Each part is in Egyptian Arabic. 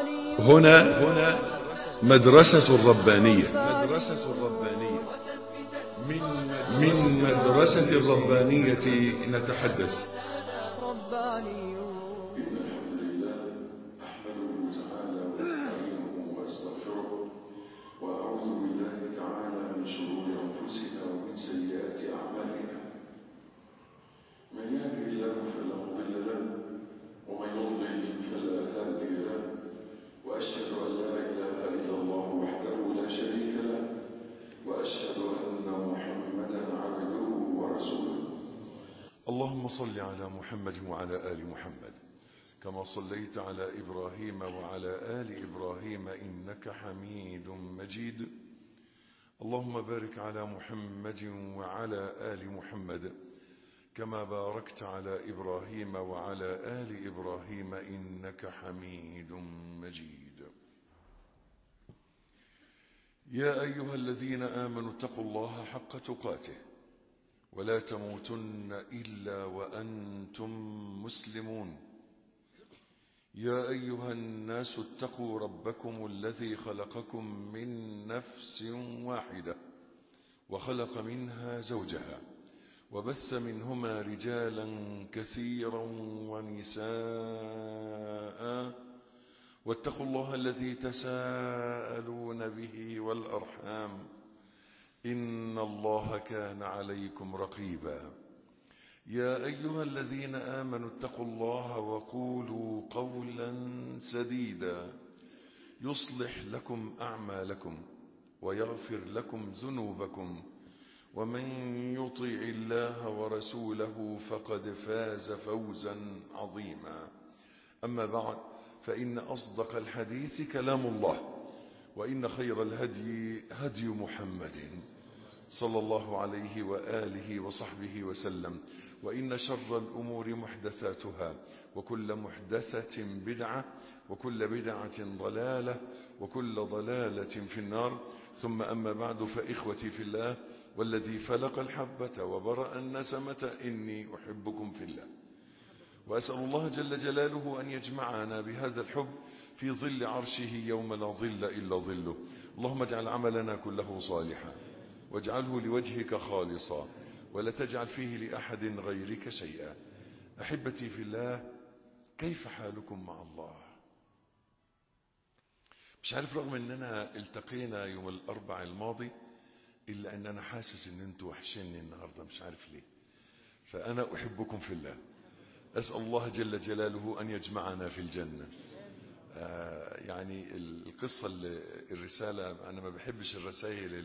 رباني هنا هنا مدرسة الربانية مدرسة الربانية من من مدرسة الربانية نتحدث رباني الحمد لله أحمده تعالى وأستعينه وأستغفره وأعوذ بالله تعالى من شرور أنفسنا ومن سيئات أعمالنا من يهده الله فلا مضل له ومن يضلل فلا هادي له وأشهد أن لا إله إلا الله وحده لا شريك له وأشهد أن محمدا عبده ورسوله اللهم صل على محمد وعلى آل محمد كما صليت على إبراهيم وعلى آل إبراهيم إنك حميد مجيد اللهم بارك على محمد وعلى آل محمد كما باركت على إبراهيم وعلى آل إبراهيم إنك حميد مجيد يا أيها الذين آمنوا اتقوا الله حق تقاته ولا تموتن إلا وأنتم مسلمون يا أيها الناس اتقوا ربكم الذي خلقكم من نفس واحدة وخلق منها زوجها وبث منهما رجالا كثيرا ونساء واتقوا الله الذي تساءلون به والأرحام إن الله كان عليكم رقيبا يا أيها الذين آمنوا اتقوا الله وقولوا قولا سديدا يصلح لكم أعمالكم ويغفر لكم ذنوبكم ومن يطع الله ورسوله فقد فاز فوزا عظيما أما بعد فإن أصدق الحديث كلام الله وإن خير الهدي هدي محمد صلى الله عليه وآله وصحبه وسلم وإن شر الأمور محدثاتها وكل محدثة بدعة وكل بدعة ضلالة وكل ضلالة في النار ثم أما بعد فإخوتي في الله والذي فلق الحبة وبرأ النسمة إني أحبكم في الله وأسأل الله جل جلاله أن يجمعنا بهذا الحب في ظل عرشه يوم لا ظل إلا ظله اللهم اجعل عملنا كله صالحا واجعله لوجهك خالصا ولا تجعل فيه لأحد غيرك شيئا أحبتي في الله كيف حالكم مع الله مش عارف رغم أننا التقينا يوم الأربع الماضي إلا أن أنا حاسس أن أنتوا وحشني النهاردة مش عارف ليه فأنا أحبكم في الله أسأل الله جل جلاله أن يجمعنا في الجنة آه يعني القصة الرسالة أنا ما بحبش الرسائل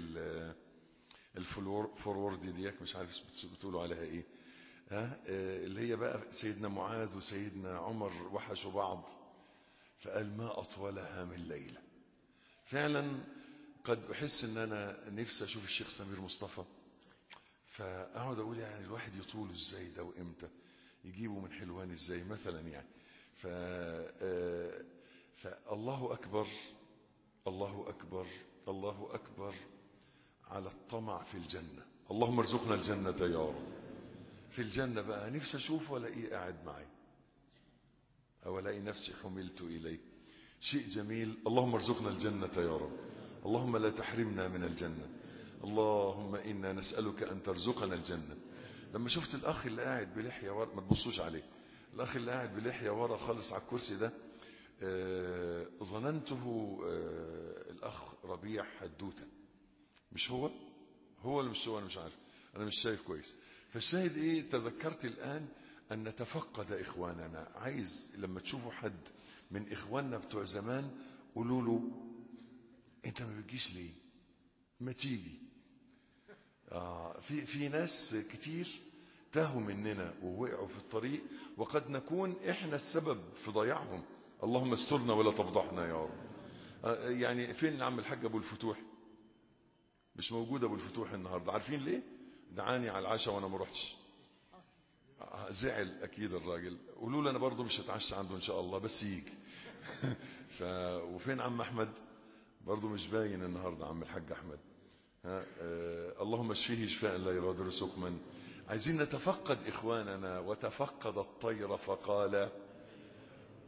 الفورورد ديك مش عارف بتقولوا عليها ايه ها آه اللي هي بقى سيدنا معاذ وسيدنا عمر وحشوا بعض فقال ما أطولها من ليلة فعلا قد أحس أن أنا نفسي أشوف الشيخ سمير مصطفى فأقعد أقول يعني الواحد يطوله إزاي ده وإمتى يجيبه من حلوان إزاي مثلا يعني ف آه فالله أكبر الله أكبر الله أكبر على الطمع في الجنة اللهم ارزقنا الجنة يا رب في الجنة بقى نفسي أشوف ولا إيه قاعد معي أو ألاقي نفسي حملت إليه شيء جميل اللهم ارزقنا الجنة يا رب اللهم لا تحرمنا من الجنة اللهم إنا نسألك أن ترزقنا الجنة لما شفت الأخ اللي قاعد بلحية ورا ما تبصوش عليه الأخ اللي قاعد بلحية ورا خالص على الكرسي ده آه ظننته آه الأخ ربيع حدوته مش هو هو اللي مش هو أنا مش عارف أنا مش شايف كويس فالشاهد إيه تذكرت الآن أن نتفقد إخواننا عايز لما تشوفوا حد من إخواننا بتوع زمان قولوا له أنت ما بتجيش ليه ما تيجي آه في في ناس كتير تاهوا مننا ووقعوا في الطريق وقد نكون احنا السبب في ضياعهم اللهم استرنا ولا تفضحنا يا رب آه يعني فين عم الحاج ابو الفتوح مش موجود ابو الفتوح النهارده عارفين ليه دعاني على العشاء وانا ما رحتش زعل اكيد الراجل قولوا له انا برضه مش هتعشى عنده ان شاء الله بس يجي ف وفين عم احمد برضه مش باين النهارده عم الحاج احمد ها آه اللهم اشفيه شفاء لا يغادر سقما عايزين نتفقد اخواننا وتفقد الطير فقال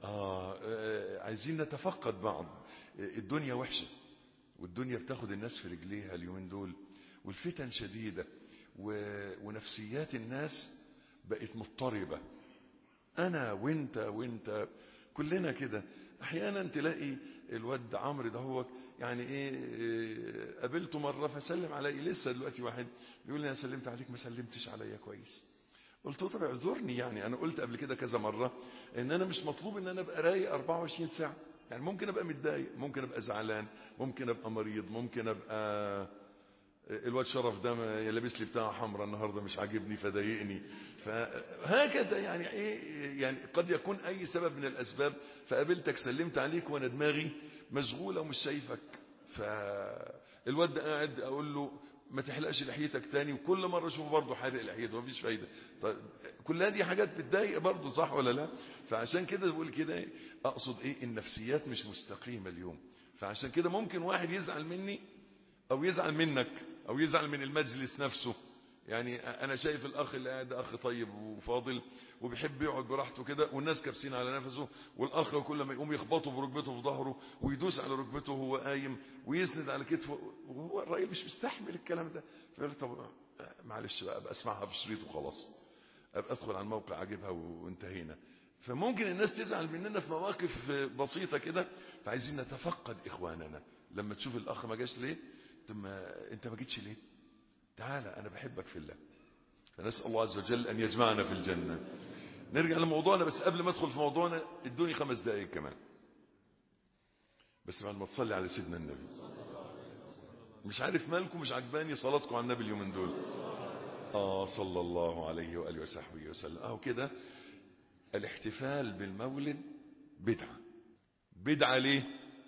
آه آه، عايزين نتفقد بعض آه، الدنيا وحشة والدنيا بتاخد الناس في رجليها اليومين دول والفتن شديدة و- ونفسيات الناس بقت مضطربة انا وانت وانت كلنا كده احيانا تلاقي الواد عمرو ده هو يعني ايه إيه، قابلته مره فسلم علي لسه دلوقتي واحد بيقول لي انا سلمت عليك ما سلمتش عليا كويس قلت له طب اعذرني يعني انا قلت قبل كده كذا مره ان انا مش مطلوب ان انا ابقى رايق 24 ساعه يعني ممكن ابقى متضايق ممكن ابقى زعلان ممكن ابقى مريض ممكن ابقى الواد شرف ده ما- لابس لي بتاع حمراء النهارده مش عاجبني فضايقني فهكذا يعني ايه يعني قد يكون اي سبب من الاسباب فقابلتك سلمت عليك وانا دماغي مشغوله ومش شايفك فالواد ده قاعد اقول له ما تحلقش لحيتك تاني وكل مره اشوفه برضه حارق لحيته مفيش فايده طيب كلها دي حاجات بتضايق برضه صح ولا لا فعشان كده بقول كده إيه؟ اقصد ايه النفسيات مش مستقيمه اليوم فعشان كده ممكن واحد يزعل مني او يزعل منك او يزعل من المجلس نفسه يعني انا شايف الاخ اللي قاعد ده اخ طيب وفاضل وبيحب يقعد براحته كده والناس كابسين على نفسه والاخ كل ما يقوم يخبطه بركبته في ظهره ويدوس على ركبته وهو قايم ويسند على كتفه وهو الراجل مش مستحمل الكلام ده فيقول له طب معلش بقى ابقى اسمعها في شريط وخلاص ابقى ادخل على الموقع اجيبها وانتهينا فممكن الناس تزعل مننا في مواقف بسيطه كده فعايزين نتفقد اخواننا لما تشوف الاخ ما جاش ليه ثم انت ما جيتش ليه تعالى انا بحبك في الله فنسال الله عز وجل ان يجمعنا في الجنه نرجع لموضوعنا بس قبل ما ادخل في موضوعنا ادوني خمس دقائق كمان بس بعد ما تصلي على سيدنا النبي مش عارف مالكم مش عجباني صلاتكم على النبي اليومين دول اه صلى الله عليه واله وصحبه وسلم اهو كده الاحتفال بالمولد بدعه بدعه ليه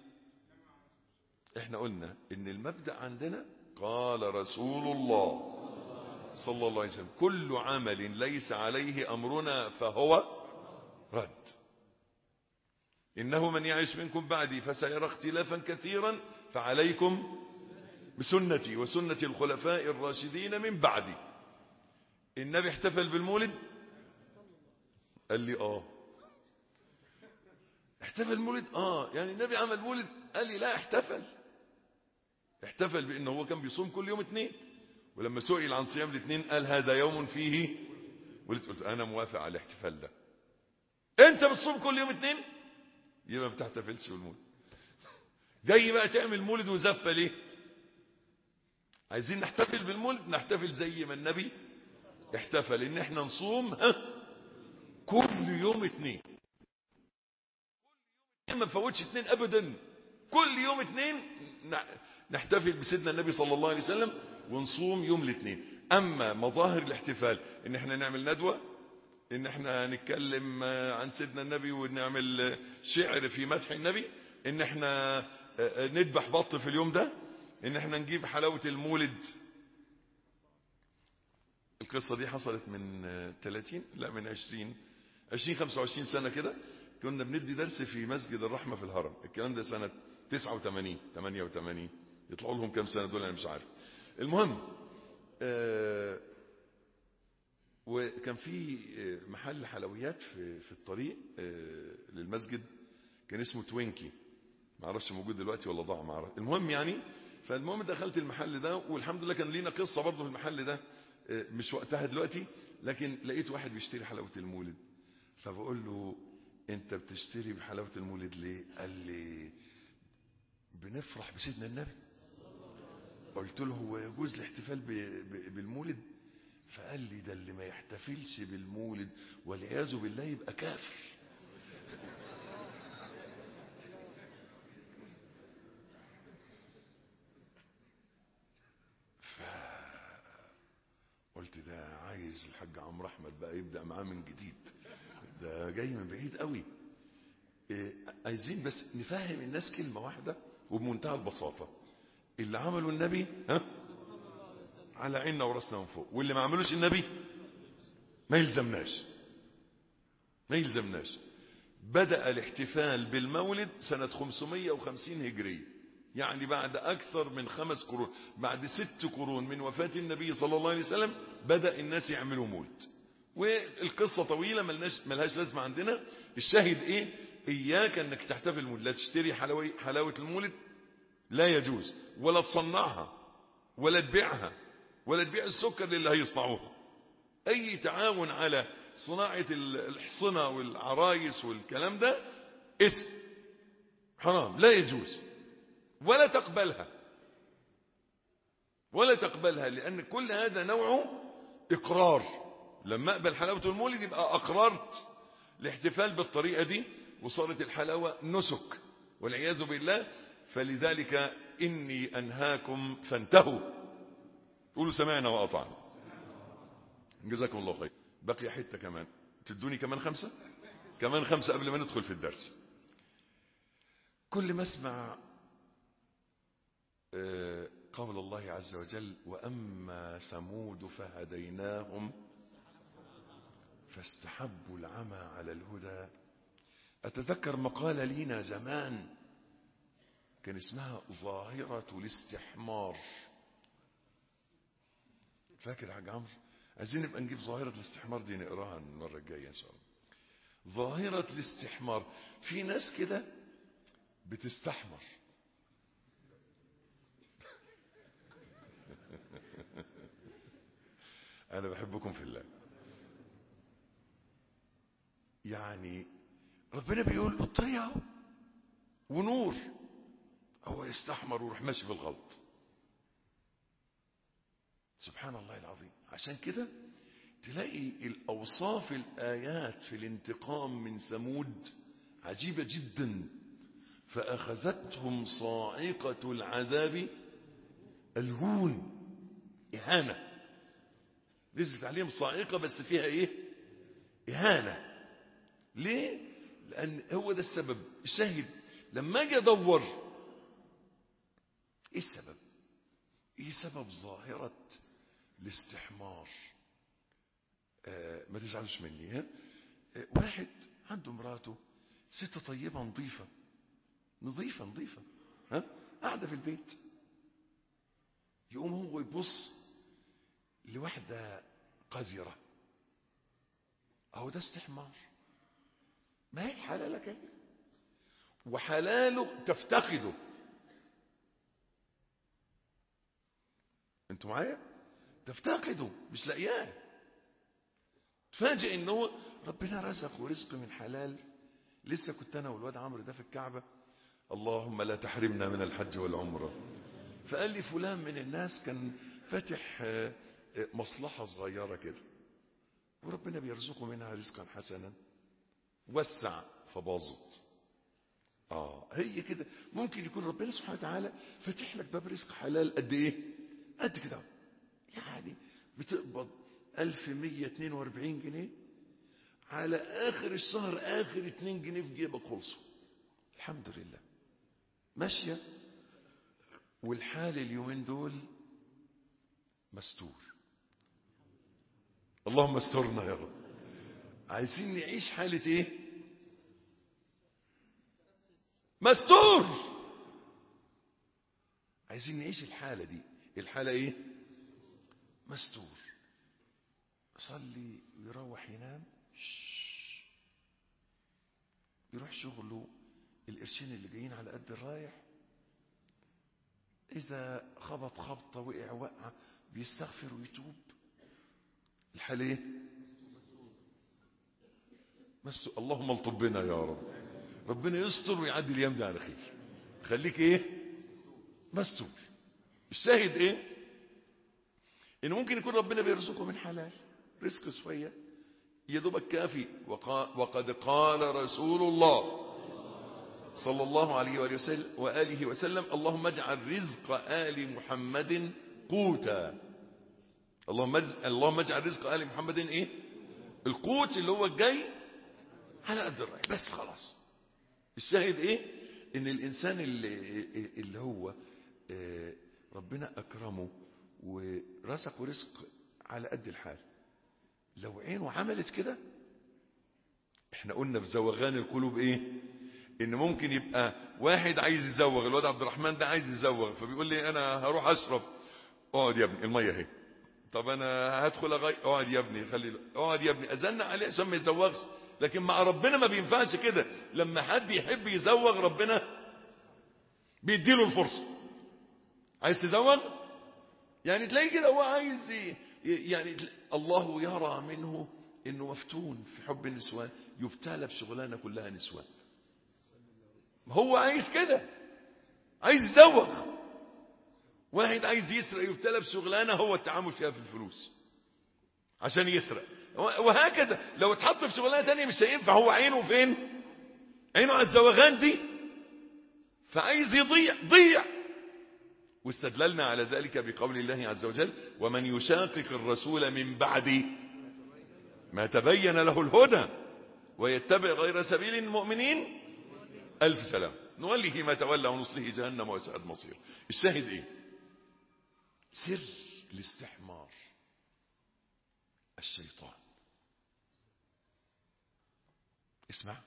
احنا قلنا ان المبدأ عندنا قال رسول الله صلى الله عليه وسلم كل عمل ليس عليه امرنا فهو رد انه من يعش منكم بعدي فسيرى اختلافا كثيرا فعليكم بسنتي وسنة الخلفاء الراشدين من بعدي النبي احتفل بالمولد قال لي اه احتفل المولد اه يعني النبي عمل مولد قال لي لا احتفل احتفل بانه هو كان بيصوم كل يوم اثنين ولما سئل عن صيام الاثنين قال هذا يوم فيه ولد قلت انا موافق على الاحتفال ده انت بتصوم كل يوم اثنين يبقى ما بتحتفلش بالمولد جاي بقى تعمل مولد وزفه ليه عايزين نحتفل بالمولد نحتفل زي ما النبي احتفل ان احنا نصوم ها كل يوم اثنين ما نفوتش اثنين ابدا كل يوم اثنين نحتفل بسيدنا النبي صلى الله عليه وسلم ونصوم يوم الاثنين اما مظاهر الاحتفال ان احنا نعمل ندوة ان احنا نتكلم عن سيدنا النبي ونعمل شعر في مدح النبي ان احنا نذبح بط في اليوم ده ان احنا نجيب حلاوة المولد القصة دي حصلت من 30 لا من 20 20 25 سنة كده كنا بندي درس في مسجد الرحمة في الهرم الكلام ده سنة 89 88 يطلعوا لهم كام سنة دول انا مش عارف المهم آه وكان في محل حلويات في في الطريق آه للمسجد كان اسمه توينكي ما اعرفش موجود دلوقتي ولا ضاع ما اعرف المهم يعني فالمهم دخلت المحل ده والحمد لله كان لينا قصة برضه في المحل ده آه مش وقتها دلوقتي لكن لقيت واحد بيشتري حلاوة المولد فبقول له انت بتشتري بحلاوة المولد ليه قال لي بنفرح بسيدنا النبي قلت له هو يجوز الاحتفال بالمولد فقال لي ده اللي ما يحتفلش بالمولد والعياذ بالله يبقى كافر ف... قلت ده عايز الحاج عمرو احمد بقى يبدا معاه من جديد ده جاي من بعيد قوي إيه عايزين بس نفهم الناس كلمه واحده وبمنتهى البساطه اللي عمله النبي ها على عيننا وراسنا من فوق واللي ما عملوش النبي ما يلزمناش ما يلزمناش بدأ الاحتفال بالمولد سنة 550 هجرية يعني بعد أكثر من خمس قرون بعد ست قرون من وفاة النبي صلى الله عليه وسلم بدأ الناس يعملوا مولد والقصة طويلة ملناش ملهاش لازمة عندنا الشاهد ايه إياك أنك تحتفل المولد لا تشتري حلاوة, حلاوة المولد لا يجوز ولا تصنعها ولا تبيعها ولا تبيع السكر للي هيصنعوها أي تعاون على صناعة الحصنة والعرايس والكلام ده اسم حرام لا يجوز ولا تقبلها ولا تقبلها لأن كل هذا نوعه إقرار لما أقبل حلاوة المولد يبقى أقررت الاحتفال بالطريقة دي وصارت الحلاوة نسك والعياذ بالله فلذلك إني أنهاكم فانتهوا قولوا سمعنا وأطعنا جزاكم الله خير بقي حتة كمان تدوني كمان خمسة كمان خمسة قبل ما ندخل في الدرس كل ما اسمع قول الله عز وجل وأما ثمود فهديناهم فاستحبوا العمى على الهدى أتذكر مقالة لينا زمان كان اسمها ظاهرة الاستحمار فاكر حاج عمرو عايزين نبقى نجيب ظاهرة الاستحمار دي نقراها المرة الجاية إن شاء الله ظاهرة الاستحمار في ناس كده بتستحمر أنا بحبكم في الله يعني ربنا بيقول الطريق اهو ونور هو يستحمر ويروح ماشي في الغلط سبحان الله العظيم عشان كده تلاقي الأوصاف الآيات في الانتقام من ثمود عجيبة جدا فأخذتهم صاعقة العذاب الهون إهانة نزلت عليهم صاعقة بس فيها إيه إهانة ليه لأن هو ده السبب الشاهد لما أجي أدور إيه السبب إيه سبب ظاهرة الاستحمار آه ما تزعلوش مني ها آه واحد عنده مراته ست طيبة نظيفة نظيفة نظيفة ها قاعدة في البيت يقوم هو يبص لواحدة قذرة أهو ده استحمار ما هي حلالك اهي وحلاله تفتقده انتوا معايا تفتقده مش لاقياه تفاجئ ان هو ربنا رزق ورزق من حلال لسه كنت انا والواد عمرو ده في الكعبه اللهم لا تحرمنا من الحج والعمره فقال لي فلان من الناس كان فاتح مصلحه صغيره كده وربنا بيرزقه منها رزقا حسنا وسع فباظت اه هي كده ممكن يكون ربنا سبحانه وتعالى فاتح لك باب رزق حلال قد ايه قد كده يعني بتقبض 1142 جنيه على اخر الشهر اخر 2 جنيه في جيبك خلصوا الحمد لله ماشيه والحال اليومين دول مستور اللهم استرنا يا رب عايزين نعيش حالة ايه مستور عايزين نعيش الحالة دي الحالة ايه مستور يصلي ويروح ينام يروح شغله القرشين اللي جايين على قد الرايح إذا خبط خبطة وقع وقع بيستغفر ويتوب الحال ايه مس اللهم الطبنا يا رب ربنا يستر ويعدي الايام دي على خير خليك ايه مستور الشاهد ايه ان ممكن يكون ربنا بيرزقه من حلال رزق شويه يا دوبك كافي وقد قال رسول الله صلى الله عليه وآله وسلم, وآله وسلم اللهم اجعل رزق آل محمد قوتا اللهم اللهم اجعل رزق آل محمد ايه القوت اللي هو الجاي على قد الرأي بس خلاص الشاهد ايه ان الانسان اللي, اللي هو ربنا اكرمه ورزقه رزق على قد الحال لو عينه عملت كده احنا قلنا في زوغان القلوب ايه ان ممكن يبقى واحد عايز يزوغ الواد عبد الرحمن ده عايز يزوغ فبيقول لي انا هروح اشرب اقعد يا ابني الميه اهي طب انا هدخل اغير اقعد يا ابني خلي اقعد يا ابني ازن عليه عشان ما يزوغش لكن مع ربنا ما بينفعش كده لما حد يحب يزوغ ربنا بيديله الفرصة عايز تزوغ يعني تلاقي كده هو عايز ي- يعني الله يرى منه انه مفتون في حب النسوان يبتلى بشغلانه كلها نسوان هو عايز كده عايز يزوغ واحد عايز يسرق يبتلى بشغلانه هو التعامل فيها في الفلوس عشان يسرق وهكذا لو اتحط في شغلانه تانية مش هينفع هو عينه فين عينه على الزوغان دي فعايز يضيع ضيع واستدللنا على ذلك بقول الله عز وجل ومن يشاقق الرسول من بعد ما تبين له الهدى ويتبع غير سبيل المؤمنين ألف سلام نوله ما تولى ونصله جهنم وساءت مصير الشاهد ايه سر الاستحمار الشيطان اسمع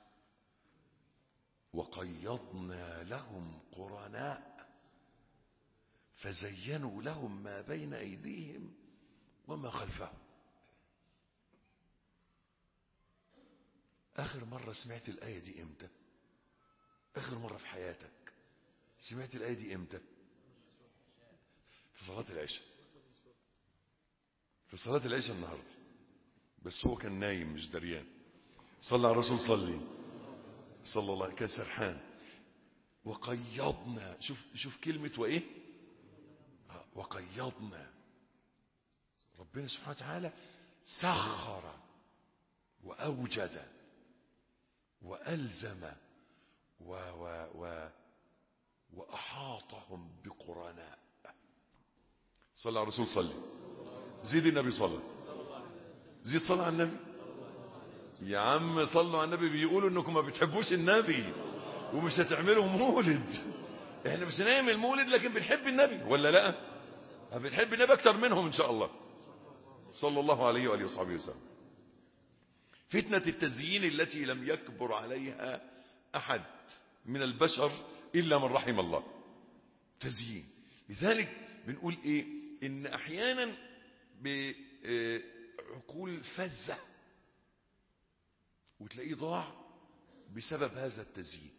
وقيضنا لهم قرناء فزينوا لهم ما بين أيديهم وما خلفهم آخر مرة سمعت الآية دي إمتى آخر مرة في حياتك سمعت الآية دي إمتى في صلاة العشاء في صلاة العشاء النهاردة بس هو كان نايم مش دريان صلى على الرسول صلي صلى الله عليه كان سرحان وقيضنا شوف شوف كلمة وإيه آه، وقيضنا ربنا سبحانه وتعالى سخر وأوجد وألزم و و و وأحاطهم بقرناء صلى على الرسول صلي زيد النبي صلى زيد صلى على النبي يا عم صلوا على النبي بيقولوا انكم ما بتحبوش النبي ومش هتعملوا مولد احنا مش هنعمل مولد لكن بنحب النبي ولا لا بنحب النبي اكتر منهم ان شاء الله صلى الله عليه واله وصحبه وسلم فتنة التزيين التي لم يكبر عليها أحد من البشر إلا من رحم الله تزيين لذلك بنقول إيه إن أحيانا بعقول فزة وتلاقيه ضاع بسبب هذا التزيين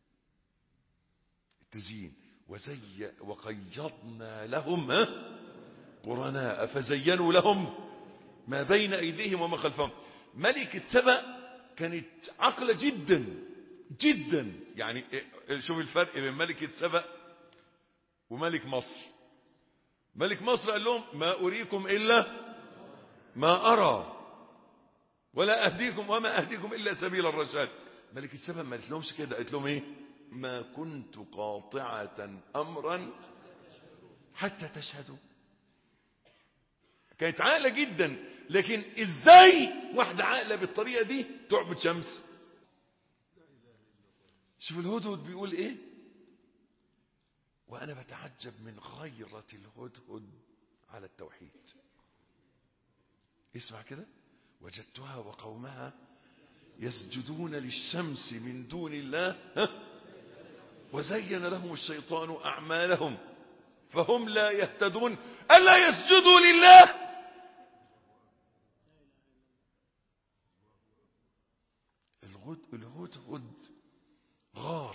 التزيين وزي وقيضنا لهم ها قرناء فزينوا لهم ما بين أيديهم وما خلفهم ملكة سبأ كانت عقلة جدا جدا يعني شوف الفرق بين ملكة سبأ وملك مصر ملك مصر قال لهم ما أريكم إلا ما أرى ولا أهديكم وما أهديكم إلا سبيل الرشاد ملكة سبأ ما قالت لهمش كده قالت لهم إيه ما كنت قاطعة أمرا حتى تشهدوا كانت عاقلة جدا لكن ازاي واحدة عاقلة بالطريقة دي تعبد شمس شوف الهدهد بيقول ايه وانا بتعجب من غيرة الهدهد على التوحيد اسمع كده وجدتها وقومها يسجدون للشمس من دون الله ها؟ وزين لهم الشيطان أعمالهم فهم لا يهتدون ألا يسجدوا لله الغد الهدهد غار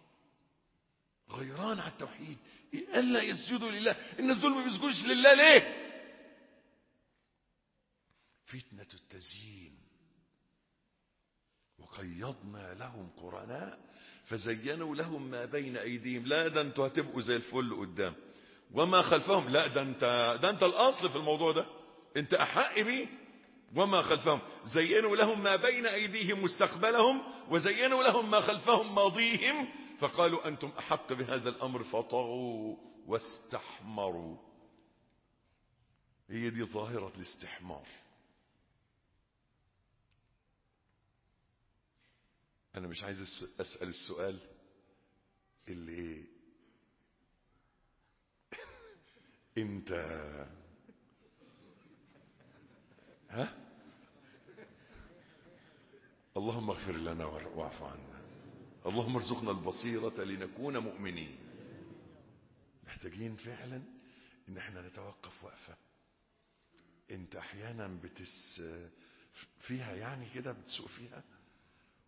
غيران على التوحيد ألا يسجدوا لله الناس دول ما بيسجدوش لله ليه فتنة التزيين وقيضنا لهم قرناء فزينوا لهم ما بين أيديهم لا ده انتوا هتبقوا زي الفل قدام وما خلفهم لا ده انت ده انت الاصل في الموضوع ده انت احق بيه وما خلفهم زينوا لهم ما بين ايديهم مستقبلهم وزينوا لهم ما خلفهم ماضيهم فقالوا انتم احق بهذا الامر فطغوا واستحمروا هي دي ظاهرة الاستحمار انا مش عايز اسأل السؤال اللي انت ها اللهم اغفر لنا واعف عنا اللهم ارزقنا البصيرة لنكون مؤمنين محتاجين فعلا ان احنا نتوقف وقفة انت احيانا بتس فيها يعني كده بتسوق فيها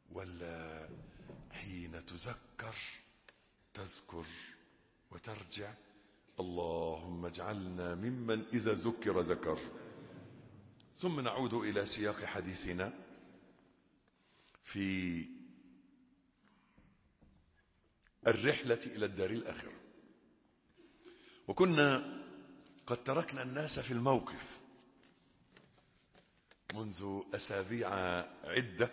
ولا حين تذكر تذكر وترجع اللهم اجعلنا ممن إذا ذكر ذكر ثم نعود إلى سياق حديثنا في الرحلة إلى الدار الآخرة وكنا قد تركنا الناس في الموقف منذ أسابيع عدة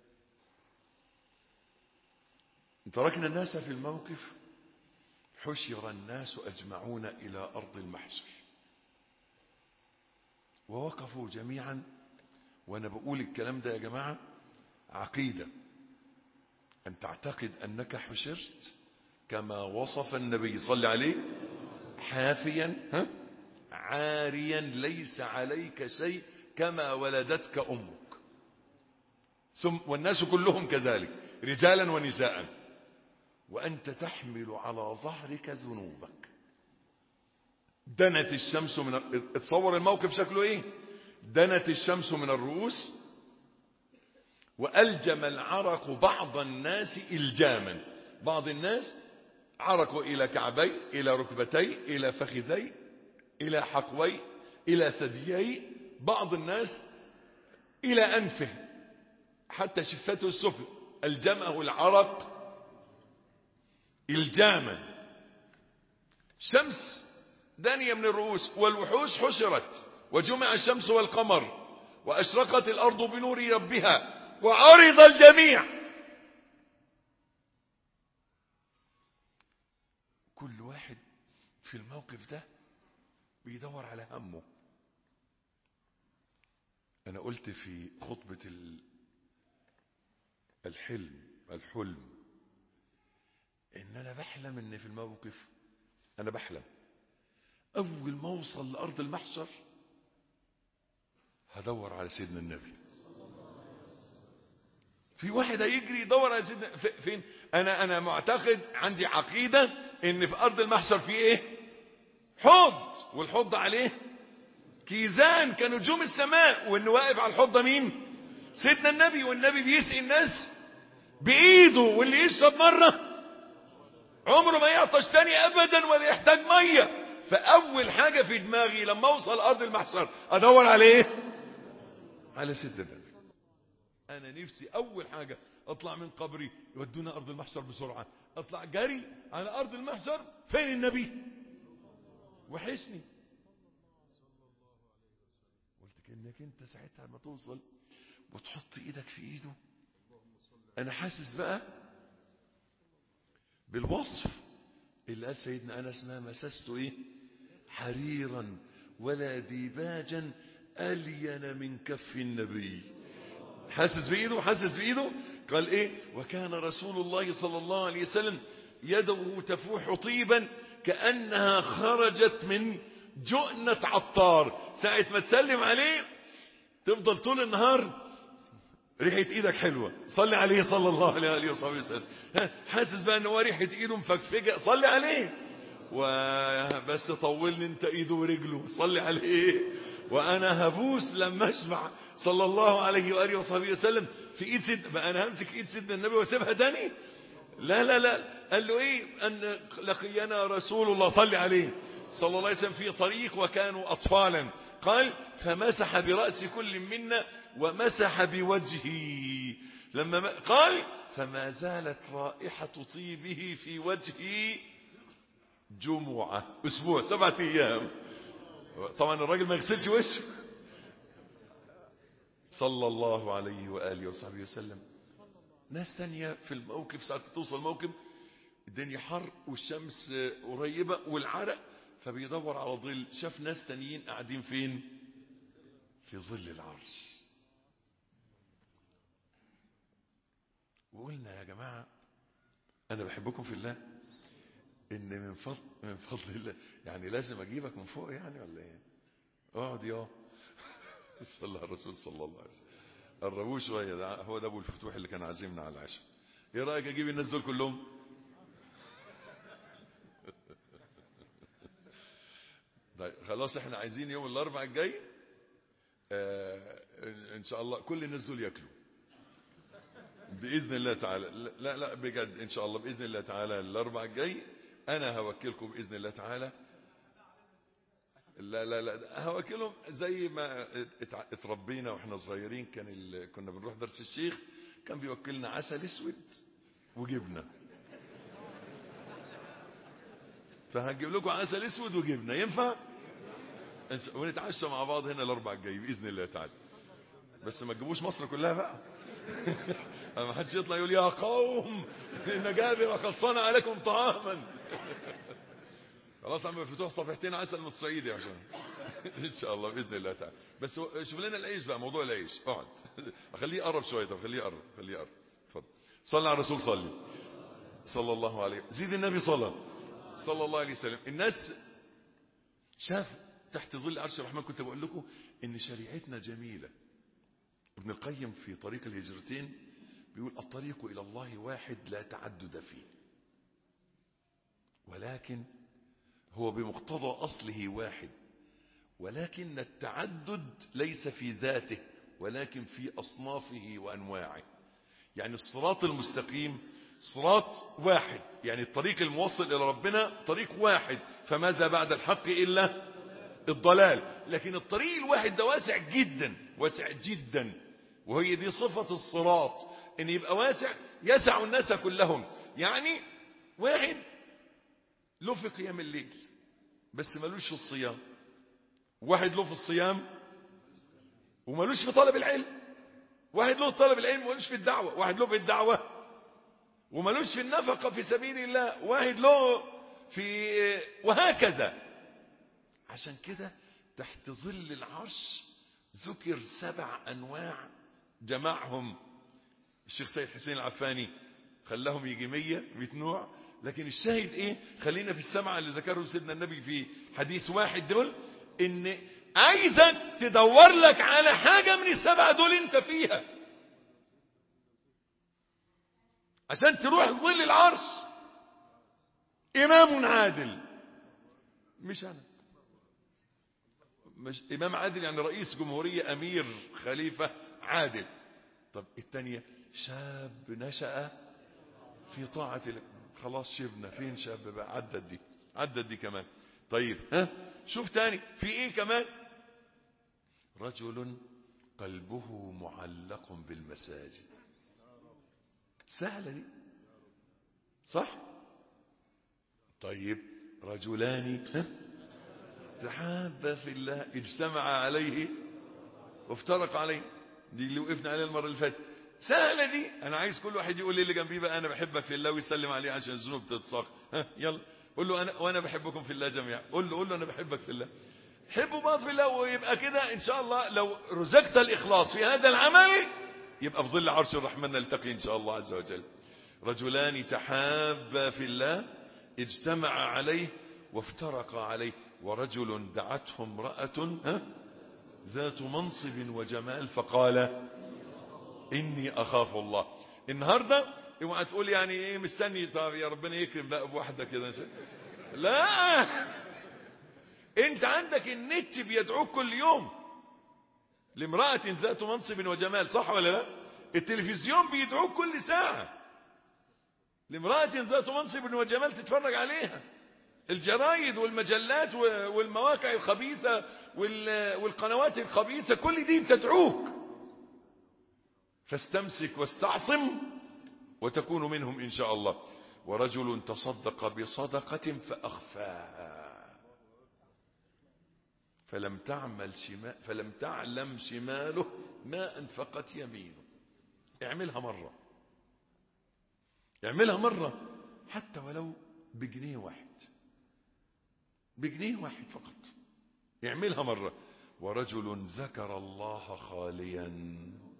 تركنا الناس في الموقف حشر الناس أجمعون إلى أرض المحشر ووقفوا جميعا وأنا بقول الكلام ده يا جماعة عقيدة أن تعتقد أنك حشرت كما وصف النبي صلى عليه حافيا ها عاريا ليس عليك شيء كما ولدتك أمك ثم والناس كلهم كذلك رجالا ونساء وأنت تحمل على ظهرك ذنوبك دنت الشمس من اتصور الموقف شكله ايه دنت الشمس من الرؤوس وألجم العرق بعض الناس إلجاما بعض الناس عرقوا إلى كعبي إلى ركبتي إلى فخذي إلى حقوي إلى ثديي بعض الناس إلى أنفه حتى شفته السفل ألجمه العرق إلجاما شمس دانية من الرؤوس والوحوش حشرت وجمع الشمس والقمر وأشرقت الأرض بنور ربها وعرض الجميع كل واحد في الموقف ده بيدور على همه أنا قلت في خطبة الحلم الحلم إن أنا بحلم إن في الموقف أنا بحلم أول ما أوصل لأرض المحشر هدور على سيدنا النبي في واحد هيجري يدور على سيدنا فين أنا أنا معتقد عندي عقيدة إن في أرض المحشر في إيه حوض والحوض عليه كيزان كنجوم السماء واللي واقف على الحوض ده مين سيدنا النبي والنبي بيسقي الناس بإيده واللي يشرب مرة عمره ما يعطش تاني أبدا ولا يحتاج مية فأول حاجة في دماغي لما أوصل أرض المحشر أدور على إيه على سيدنا النبي أنا نفسي أول حاجة أطلع من قبري يودونا أرض المحشر بسرعة أطلع جري على أرض المحشر فين النبي وحشني قلت كأنك أنت ساعتها ما توصل وتحط إيدك في إيده أنا حاسس بقى بالوصف اللي قال سيدنا أنس ما مسست إيه حريرا ولا ديباجا ألين من كف النبي حاسس بإيده حاسس بإيده قال إيه وكان رسول الله صلى الله عليه وسلم يده تفوح طيبا كأنها خرجت من جؤنة عطار ساعة ما تسلم عليه تفضل طول النهار ريحة ايدك حلوة صلي عليه صلى الله عليه وصحبه وسلم حاسس بقى ان هو ريحة ايده مفكفجة صلي عليه وبس طولني انت ايده ورجله صلي عليه وانا هبوس لما اسمع صلى الله عليه واله وصحبه وسلم في ايد سيد بقى انا همسك ايد سيدنا النبي واسيبها تاني لا لا لا قال له ايه ان لقينا رسول الله صلي عليه صلى الله عليه وسلم في طريق وكانوا اطفالا قال فمسح برأس كل منا ومسح بوجهه لما قال فما زالت رائحة طيبه في وجهي جمعة اسبوع سبعة ايام طبعا الراجل ما يغسلش وشه صلى الله عليه وآله وصحبه وسلم ناس تانية في الموقف ساعة توصل الموقف الدنيا حر والشمس قريبة والعرق فبيدور على ظل شاف ناس تانيين قاعدين فين في ظل العرش وقلنا يا جماعة أنا بحبكم في الله إن من فضل من فضل الله يعني لازم أجيبك من فوق يعني ولا إيه؟ اقعد يا صلى على الرسول صلى الله عليه وسلم قربوه شوية ده هو ده أبو الفتوح اللي كان عازمنا على العشاء إيه رأيك أجيب الناس دول كلهم؟ طيب خلاص احنا عايزين يوم الاربعاء الجاي آه ان شاء الله كل الناس دول ياكلوا باذن الله تعالى لا لا بجد ان شاء الله باذن الله تعالى الاربع الجاي انا هوكلكم باذن الله تعالى لا لا لا هوكلهم زي ما اتع- اتربينا واحنا صغيرين كان ال... كنا بنروح درس الشيخ كان بيوكلنا عسل اسود وجبنه فهنجيب لكم عسل اسود وجبنه ينفع ونتعشى مع بعض هنا الاربع الجاي باذن الله تعالى بس ما تجيبوش مصر كلها بقى ما حدش يطلع يقول يا قوم ان جابر قد صنع عليكم طعاما خلاص عم فتوح صفحتين عسل من الصعيدي عشان ان شاء الله باذن الله تعالى بس هو- شوف لنا العيش بقى موضوع العيش اقعد خليه يقرب شويه طب خليه يقرب خليه يقرب اتفضل صلى على الرسول صلي صلى الله عليه زيد النبي صلى صلى الله عليه وسلم الناس شاف تحت ظل عرش الرحمن كنت بقول لكم ان شريعتنا جميله ابن القيم في طريق الهجرتين بيقول الطريق الى الله واحد لا تعدد فيه ولكن هو بمقتضى اصله واحد ولكن التعدد ليس في ذاته ولكن في اصنافه وانواعه يعني الصراط المستقيم صراط واحد يعني الطريق الموصل الى ربنا طريق واحد فماذا بعد الحق الا الضلال لكن الطريق الواحد ده واسع جدا واسع جدا وهي دي صفة الصراط ان يبقى واسع يسع الناس كلهم يعني واحد له في قيام الليل بس ملوش في الصيام واحد له في الصيام وملوش في طلب العلم واحد له في طلب العلم وملوش في الدعوة واحد له في الدعوة وملوش في النفقة في سبيل الله واحد له في وهكذا عشان كده تحت ظل العرش ذكر سبع انواع جمعهم الشيخ سيد حسين العفاني خلاهم يجي 100 100 نوع لكن الشاهد ايه خلينا في السبعه اللي ذكرهم سيدنا النبي في حديث واحد دول ان عايزك تدور لك على حاجه من السبعه دول انت فيها عشان تروح ظل العرش امام عادل مش انا مش امام عادل يعني رئيس جمهوريه امير خليفه عادل طب الثانيه شاب نشأ في طاعة الله خلاص شبنا فين شاب بقى عدت دي عدت دي كمان طيب ها شوف تاني في ايه كمان رجل قلبه معلق بالمساجد سهلة دي صح طيب رجلان ها تحابا في الله اجتمع عليه وافترق عليه دي اللي وقفنا عليها المرة اللي فاتت سهلة دي انا عايز كل واحد يقول لي اللي جنبيه بقى انا بحبك في الله ويسلم عليه عشان الذنوب تتصاغ ها يلا قول له انا وانا بحبكم في الله جميعا قول له قول له انا بحبك في الله حبوا بعض في الله ويبقى كده ان شاء الله لو رزقت الاخلاص في هذا العمل يبقى في ظل عرش الرحمن نلتقي ان شاء الله عز وجل رجلان تحابا في الله اجتمع عليه وافترقا عليه ورجل دعته امرأة ها ذات منصب وجمال فقال إني أخاف الله النهاردة اوعى تقول يعني ايه مستني طب يا ربنا يكرم بقى بواحدة كده لا انت عندك النت بيدعوك كل يوم لامرأة ذات منصب وجمال صح ولا لا التلفزيون بيدعوك كل ساعة لامرأة ذات منصب وجمال تتفرج عليها الجرايد والمجلات والمواقع الخبيثة والقنوات الخبيثة كل دي بتدعوك فاستمسك واستعصم وتكون منهم إن شاء الله ورجل تصدق بصدقة فأخفاها فلم تعمل شمال فلم تعلم شماله ما أنفقت يمينه اعملها مرة اعملها مرة حتى ولو بجنيه واحد بجنيه واحد فقط يعملها مرة ورجل ذكر الله خاليا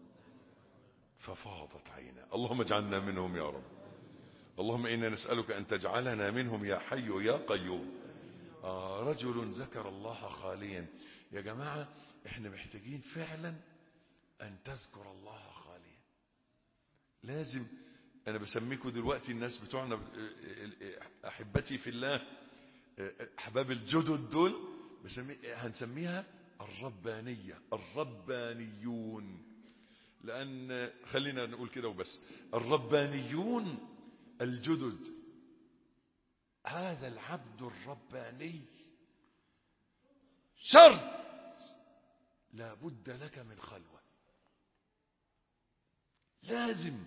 ففاضت عيناه اللهم اجعلنا منهم يا رب اللهم إنا نسألك أن تجعلنا منهم يا حي يا قيوم آه رجل ذكر الله خاليا يا جماعة احنا محتاجين فعلا أن تذكر الله خاليا لازم أنا بسميكم دلوقتي الناس بتوعنا أحبتي في الله أحباب الجدد دول بسمي هنسميها الربانية الربانيون لأن خلينا نقول كده وبس الربانيون الجدد هذا العبد الرباني شرط لا بد لك من خلوة لازم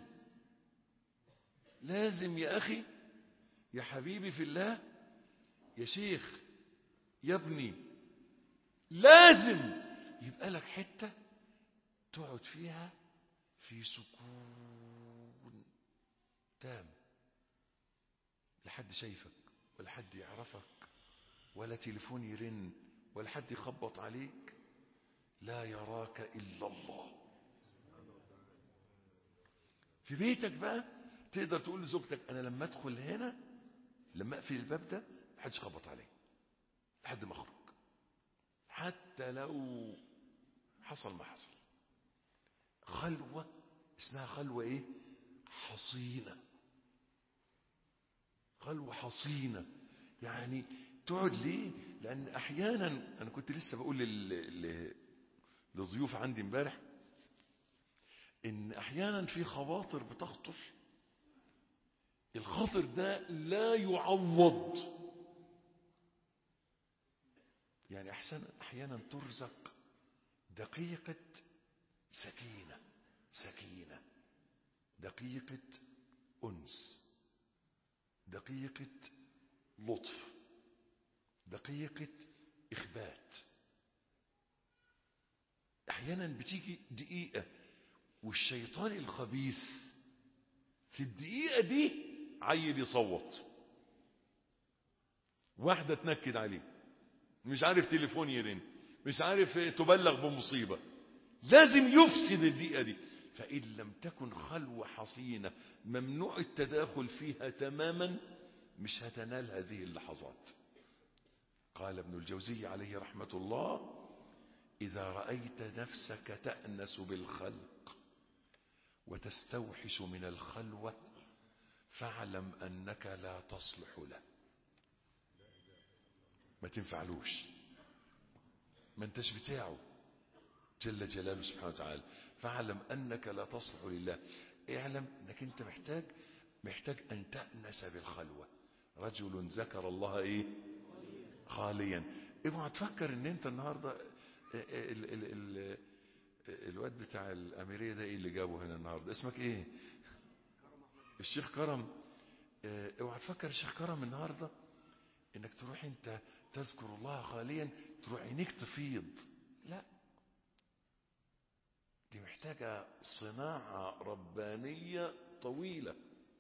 لازم يا أخي يا حبيبي في الله يا شيخ يا ابني لازم يبقى لك حتة تقعد فيها في سكون تام لا حد شايفك ولا حد يعرفك ولا تليفون يرن ولا حد يخبط عليك لا يراك إلا الله في بيتك بقى تقدر تقول لزوجتك أنا لما أدخل هنا لما أقفل الباب ده محدش خبط علي لحد ما أخرج حتى لو حصل ما حصل خلوة اسمها خلوة ايه حصينة خلوة حصينة يعني تقعد ليه لان احيانا انا كنت لسه بقول لل... ل... لضيوف عندي امبارح ان احيانا في خواطر بتخطر الخاطر ده لا يعوض يعني احسن احيانا ترزق دقيقة سكينة سكينة دقيقة أنس دقيقة لطف دقيقة إخبات أحيانا بتيجي دقيقة والشيطان الخبيث في الدقيقة دي عيل يصوت واحدة تنكد عليه مش عارف تليفون يرن مش عارف تبلغ بمصيبة لازم يفسد الدقيقة دي فإن لم تكن خلوة حصينة ممنوع التداخل فيها تماما مش هتنال هذه اللحظات قال ابن الجوزي عليه رحمة الله إذا رأيت نفسك تأنس بالخلق وتستوحش من الخلوة فاعلم أنك لا تصلح له ما تنفعلوش ما انتش بتاعه جل جلاله سبحانه وتعالى فاعلم أنك لا تصلح لله اعلم أنك أنت محتاج محتاج أن تأنس بالخلوة رجل ذكر الله إيه خاليا اوعى تفكر ان انت النهارده ال ال ال الواد بتاع الاميريه ده ايه اللي جابه هنا النهارده اسمك ايه الشيخ كرم اوعى تفكر الشيخ كرم النهارده انك تروح انت تذكر الله خاليا تروح عينيك تفيض لا دي محتاجة صناعة ربانية طويلة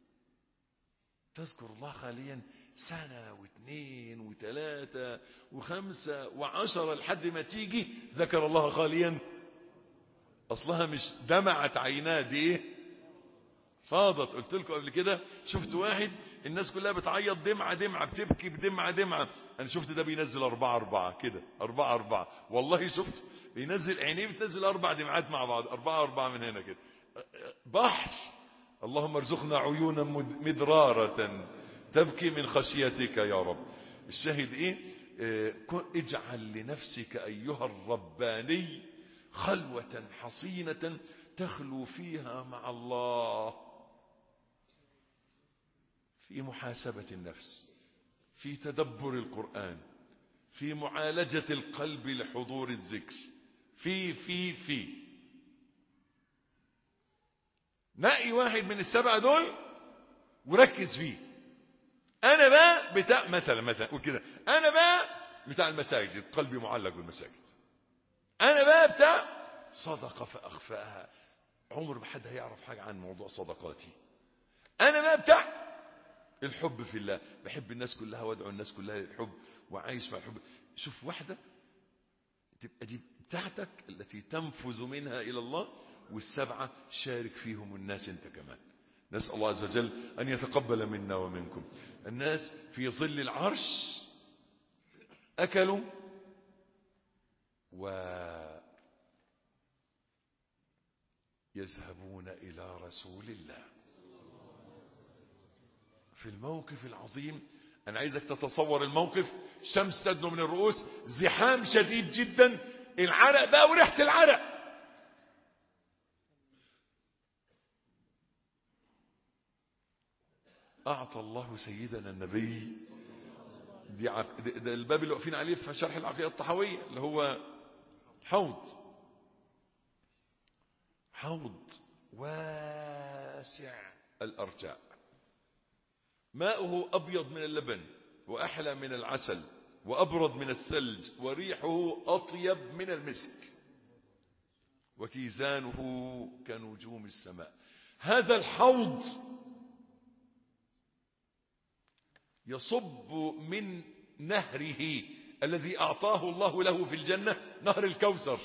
تذكر الله خاليا سنة واثنين وثلاثة وخمسة وعشرة لحد ما تيجي ذكر الله خاليا أصلها مش دمعت عيناه دي ايه فاضت قلت لكم قبل كده شفت واحد الناس كلها بتعيط دمعة دمعة بتبكي بدمعة دمعة أنا شفت ده بينزل أربعة أربعة كده أربعة أربعة والله شفت بينزل عينيه بتنزل أربع دمعات مع بعض أربعة أربعة من هنا كده بحر اللهم ارزقنا عيونا مدرارة تبكي من خشيتك يا رب الشاهد ايه اه اجعل لنفسك ايها الرباني خلوة حصينة تخلو فيها مع الله في محاسبة النفس في تدبر القرآن في معالجة القلب لحضور الذكر في في في نقي واحد من السبعة دول وركز فيه انا بقى بتاع مثلا مثلا قول كده انا بقى بتاع المساجد قلبي معلق بالمساجد انا بقى بتاع صدقة فاخفاها عمر ما حد هيعرف حاجة عن موضوع صدقاتي انا بقى بتاع الحب في الله بحب الناس كلها وادعو الناس كلها للحب وعايش مع الحب شوف واحدة تبقى دي بتاعتك التي تنفذ منها الى الله والسبعة شارك فيهم الناس انت كمان نسأل الله عز وجل أن يتقبل منا ومنكم الناس في ظل العرش أكلوا و يذهبون إلى رسول الله في الموقف العظيم أنا عايزك تتصور الموقف شمس تدنو من الرؤوس زحام شديد جدا العرق بقى وريحة العرق أعطى الله سيدنا النبي دي عق... ده ده الباب اللي واقفين عليه في شرح العقيدة الطحوية اللي هو حوض حوض واسع الأرجاء ماؤه أبيض من اللبن وأحلى من العسل وأبرد من الثلج وريحه أطيب من المسك وكيزانه كنجوم السماء هذا الحوض يصب من نهره الذي أعطاه الله له في الجنة نهر الكوثر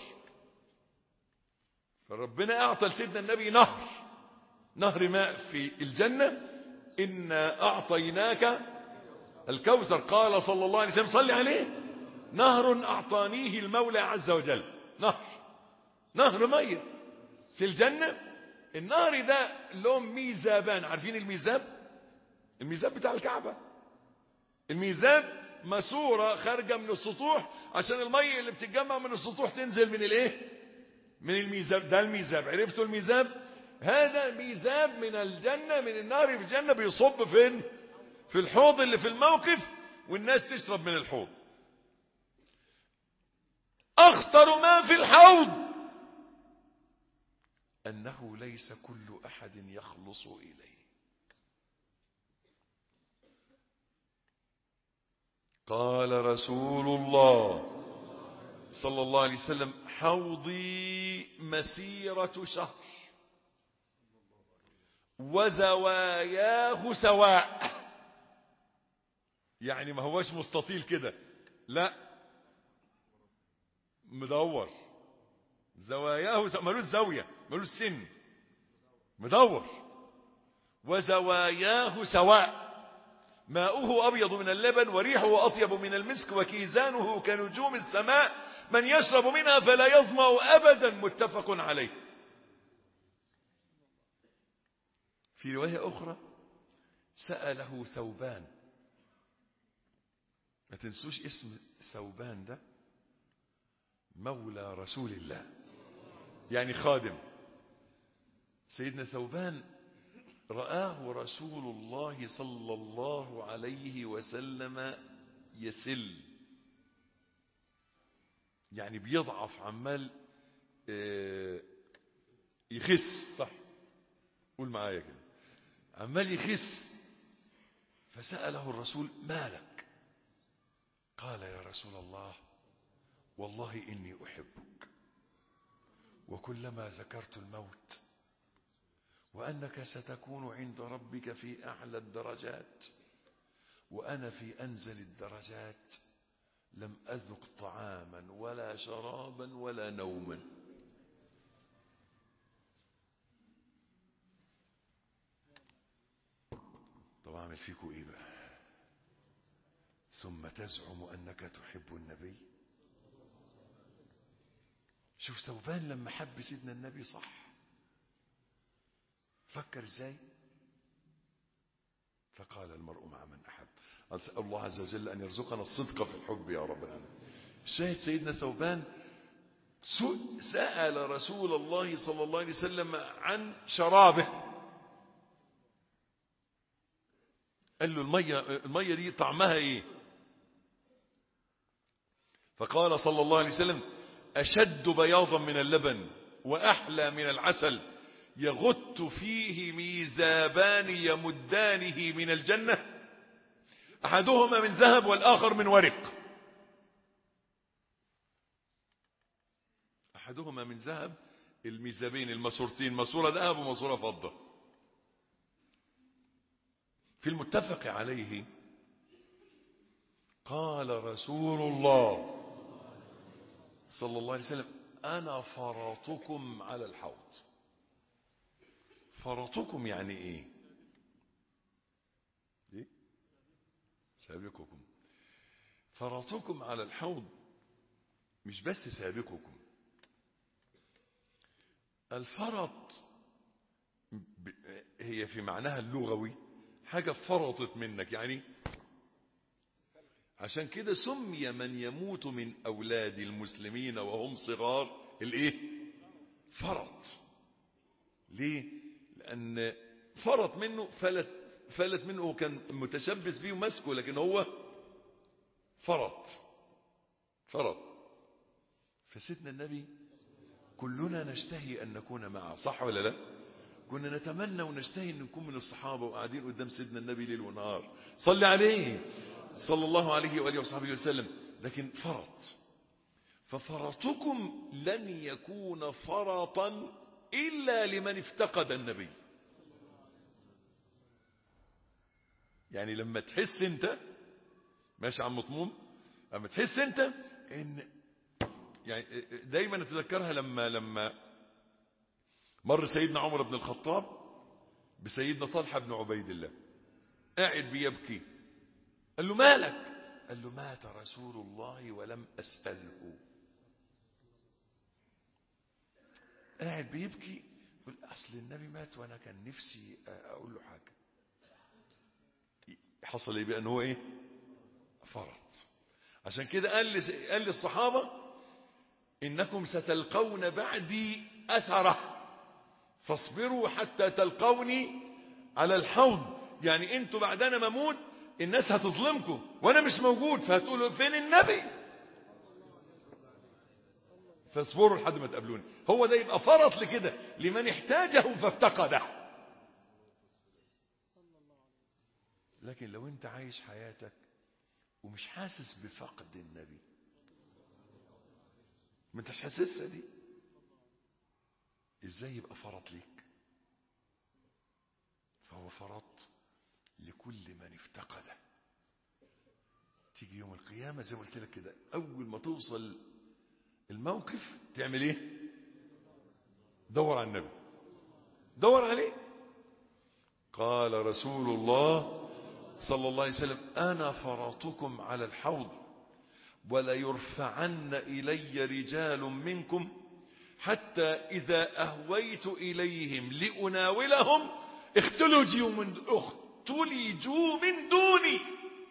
فربنا أعطى لسيدنا النبي نهر نهر ماء في الجنة إنا أعطيناك الكوثر قال صلى الله عليه وسلم صلي عليه نهر أعطانيه المولى عز وجل نهر نهر مية في الجنة النهر ده له ميزابان عارفين الميزاب الميزاب بتاع الكعبة الميزاب ماسورة خارجة من السطوح عشان المية اللي بتتجمع من السطوح تنزل من الايه من الميزاب ده الميزاب عرفتوا الميزاب هذا ميزاب من الجنة من النار في الجنة بيصب فين في الحوض اللي في الموقف والناس تشرب من الحوض اخطر ما في الحوض انه ليس كل احد يخلص اليه قال رسول الله صلى الله عليه وسلم حوضي مسيرة شهر وزواياه سواء يعني ما هوش مستطيل كده لا مدور زواياه سواء ملوش زاوية ملوش سن مدور وزواياه سواء ماؤه أبيض من اللبن وريحه أطيب من المسك وكيزانه كنجوم السماء من يشرب منها فلا يظمأ أبدا متفق عليه في رواية أخرى سأله ثوبان ما تنسوش اسم ثوبان ده مولى رسول الله يعني خادم سيدنا ثوبان رآه رسول الله صلى الله عليه وسلم يسل يعني بيضعف عمال يخس صح قول معايا كده عمال يخس فسأله الرسول ما لك قال يا رسول الله والله إني أحبك وكلما ذكرت الموت وأنك ستكون عند ربك في أعلى الدرجات وأنا في أنزل الدرجات لم أذق طعاما ولا شرابا ولا نوما طب أعمل فيكم إيه بقى ثم تزعم أنك تحب النبي شوف ثوبان لما حب سيدنا النبي صح فكر ازاي فقال المرء مع من أحب أسأل الله عز وجل أن يرزقنا الصدق في الحب يا رب العالمين الشاهد سيدنا ثوبان سأل رسول الله صلى الله عليه وسلم عن شرابه قال له المية, المية دي طعمها ايه فقال صلى الله عليه وسلم أشد بياضا من اللبن وأحلى من العسل يغت فيه ميزابان يمدانه من الجنة أحدهما من ذهب والآخر من ورق أحدهما من ذهب الميزابين الماسورتين ماسورة ذهب وماسورة فضة في المتفق عليه قال رسول الله صلى الله عليه وسلم أنا فرطكم على الحوض فرطكم يعني ايه ايه سابقكم فرطكم على الحوض مش بس سابقكم الفرط هي في معناها اللغوي حاجة فرطت منك يعني عشان كده سمي من يموت من أولاد المسلمين وهم صغار الايه فرط ليه لأن فرط منه فلت فلت منه وكان متشبث بيه ومسكه لكن هو فرط فرط فسيدنا النبي كلنا نشتهي أن نكون معه صح ولا لا كنا نتمنى ونشتهي أن نكون من الصحابة وقاعدين قدام سيدنا النبي ليل ونهار صلي عليه صلى الله عليه وآله وصحبه وسلم لكن فرط ففرطكم لن يكون فرطا إلا لمن افتقد النبي يعني لما تحس انت ماشي عم مطموم لما تحس انت ان يعني دايما اتذكرها لما لما مر سيدنا عمر بن الخطاب بسيدنا طلحة بن عبيد الله قاعد بيبكي قال له مالك قال له مات رسول الله ولم أسأله قاعد بيبكي يقول أصل النبي مات وأنا كان نفسي أقول له حاجة حصل ايه بقى ان هو ايه فرط عشان كده قال لس- قال للصحابة انكم ستلقون بعدي اثره فاصبروا حتى تلقوني على الحوض يعني انتوا بعد انا ما اموت الناس هتظلمكم وانا مش موجود فهتقولوا فين النبي فاصبروا لحد ما تقابلوني هو ده يبقى فرط لكده لمن احتاجه فافتقده لكن لو انت عايش حياتك ومش حاسس بفقد النبي ما انتش حاسسها دي ازاي يبقى فرط ليك فهو فرط لكل من افتقده تيجي يوم القيامة زي ما قلت لك كده أول ما توصل الموقف تعمل إيه؟ دور على النبي دور عليه قال رسول الله صلى الله عليه وسلم أنا فرطكم على الحوض وليرفعن إلي رجال منكم حتى إذا أهويت إليهم لأناولهم اختلجوا من اختلجوا من دوني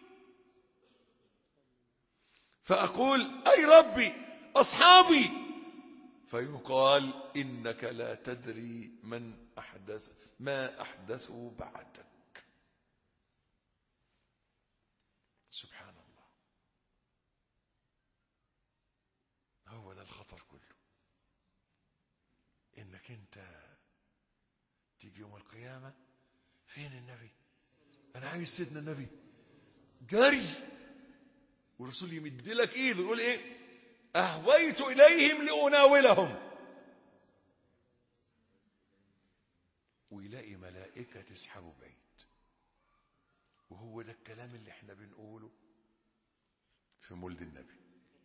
فأقول أي ربي أصحابي فيقال إنك لا تدري من أحدث ما أحدثوا بعدك سبحان الله هو ده الخطر كله انك انت تيجي يوم القيامة فين النبي انا عايز سيدنا النبي جري والرسول يمد لك ايده يقول ايه اهويت اليهم لاناولهم ويلاقي ملائكة تسحبه بعيد وهو ده الكلام اللي احنا بنقوله في مولد النبي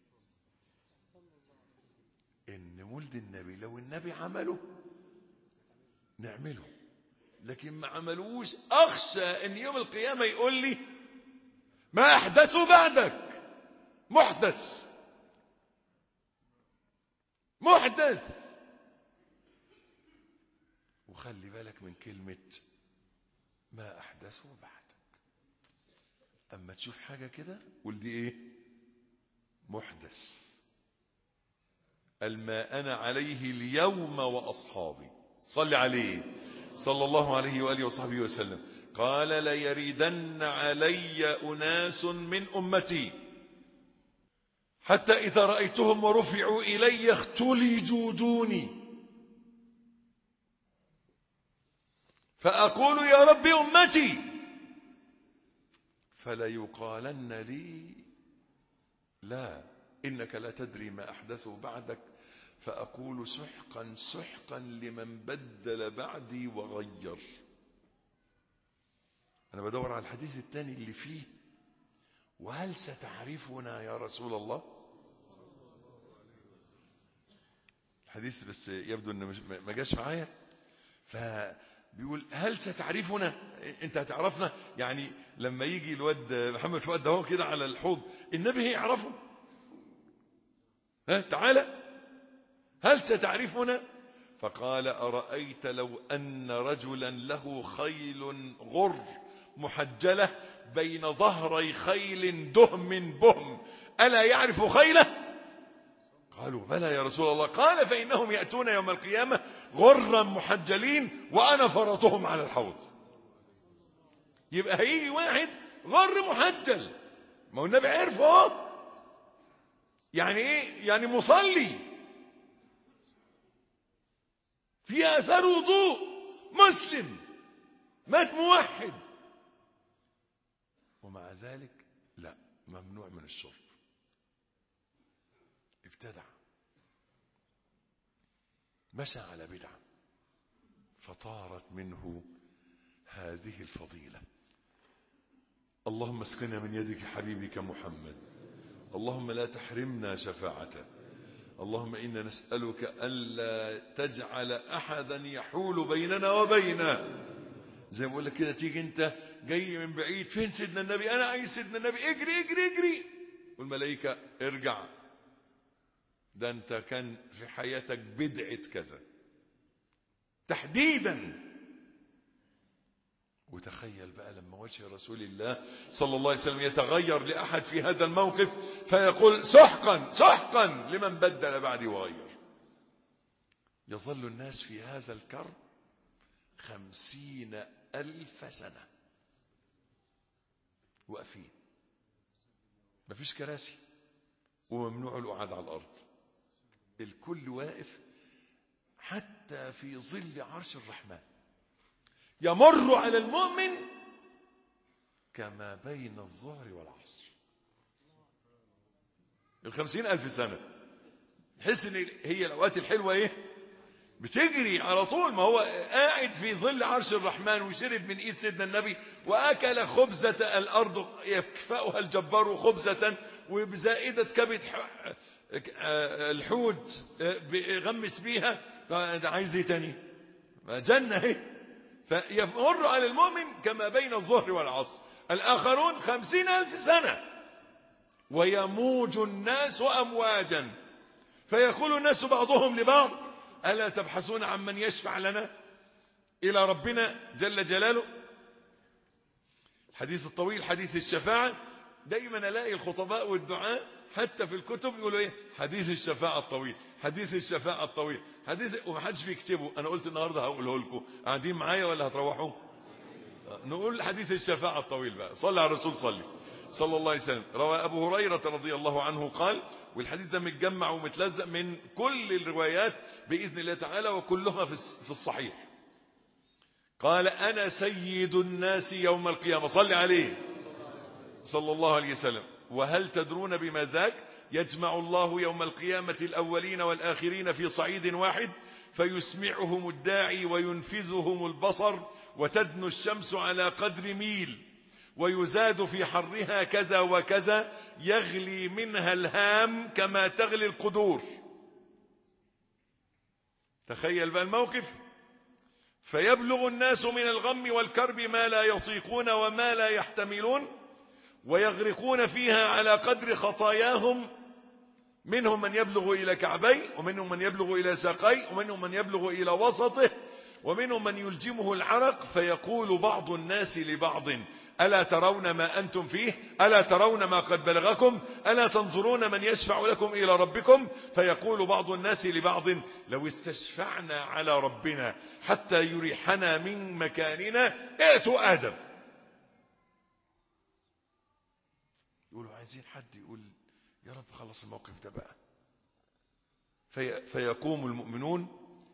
ان مولد النبي لو النبي عمله نعمله لكن ما عملوش اخشى ان يوم القيامة يقول لي ما احدثوا بعدك محدث محدث وخلي بالك من كلمة ما احدثوا بعدك اما تشوف حاجة كده قول دي ايه محدث الما انا عليه اليوم واصحابي صل عليه صلى الله عليه واله وصحبه وسلم قال ليردن علي اناس من امتي حتى اذا رايتهم ورفعوا الي اختلجوا دوني فاقول يا رب امتي فليقالن لي لا إنك لا تدري ما أحدثوا بعدك فأقول سحقا سحقا لمن بدل بعدي وغير أنا بدور على الحديث الثاني اللي فيه وهل ستعرفنا يا رسول الله الحديث بس يبدو أنه مش- ما جاش معايا فبيقول هل ستعرفنا انت هتعرفنا يعني لما يجي الواد محمد فؤاد ده هو كده على الحوض النبي هيعرفه ها تعالى هل ستعرفنا فقال أرأيت لو أن رجلا له خيل غر محجلة بين ظهري خيل دهم بهم ألا يعرف خيله قالوا بلى يا رسول الله قال فإنهم يأتون يوم القيامة غرا محجلين وأنا فرطهم على الحوض يبقى هيجي واحد غر محجل ما هو النبي عرفه اهو يعني ايه يعني مصلي في اثار وضوء مسلم مات موحد ومع ذلك لا ممنوع من الشرب ابتدع مشى على بدعة فطارت منه هذه الفضيلة اللهم اسقنا من يدك حبيبك محمد اللهم لا تحرمنا شفاعته اللهم إنا نسألك ألا تجعل أحدا يحول بيننا وبينه زي ما بقول لك كده تيجي انت جاي من بعيد فين سيدنا النبي انا عايز سيدنا النبي اجري اجري اجري والملائكة ارجع ده انت كان في حياتك بدعة كذا تحديدا وتخيل بقى لما وجه رسول الله صلى الله عليه وسلم يتغير لأحد في هذا الموقف فيقول سحقا سحقا لمن بدل بعدي وغير يظل الناس في هذا الكرب خمسين ألف سنة واقفين مفيش كراسي وممنوع القعاد على الأرض الكل واقف حتى في ظل عرش الرحمن يمر على المؤمن كما بين الظهر والعصر الخمسين ألف سنة تحس ان هي الأوقات الحلوة ايه بتجري على طول ما هو قاعد في ظل عرش الرحمن وشرب من ايد سيدنا النبي واكل خبزة الارض يكفأها الجبار خبزة وبزائدة كبد الحوت غمس بيها ده عايز ايه تاني جنة اهي فيمر على المؤمن كما بين الظهر والعصر الآخرون خمسين ألف سنة ويموج الناس أمواجا فيقول الناس بعضهم لبعض ألا تبحثون عن من يشفع لنا إلى ربنا جل جلاله الحديث الطويل حديث الشفاعة دايما ألاقي الخطباء والدعاء حتى في الكتب يقولوا ايه حديث الشفاعة الطويل حديث الشفاعة الطويل حديث ومحدش بيكتبه انا قلت النهاردة هقوله لكم قاعدين معايا ولا هتروحوا نقول حديث الشفاعة الطويل بقى صلى على الرسول صلي صلى الله عليه وسلم روى ابو هريرة رضي الله عنه قال والحديث ده متجمع ومتلزق من كل الروايات بإذن الله تعالى وكلها في الصحيح قال أنا سيد الناس يوم القيامة صلي عليه صلى الله عليه وسلم وهل تدرون بما ذاك يجمع الله يوم القيامة الأولين والآخرين في صعيد واحد فيسمعهم الداعي وينفذهم البصر وتدنو الشمس على قدر ميل ويزاد في حرها كذا وكذا يغلي منها الهام كما تغلي القدور تخيل بقى الموقف فيبلغ الناس من الغم والكرب ما لا يطيقون وما لا يحتملون ويغرقون فيها على قدر خطاياهم منهم من يبلغ إلى كعبي ومنهم من يبلغ إلى ساقي ومنهم من يبلغ إلى وسطه ومنهم من يلجمه العرق فيقول بعض الناس لبعض ألا ترون ما أنتم فيه ألا ترون ما قد بلغكم ألا تنظرون من يشفع لكم إلى ربكم فيقول بعض الناس لبعض لو استشفعنا على ربنا حتى يريحنا من مكاننا ائتوا آدم يقولوا عايزين حد يقول يا رب خلص الموقف ده بقى في فيقوم المؤمنون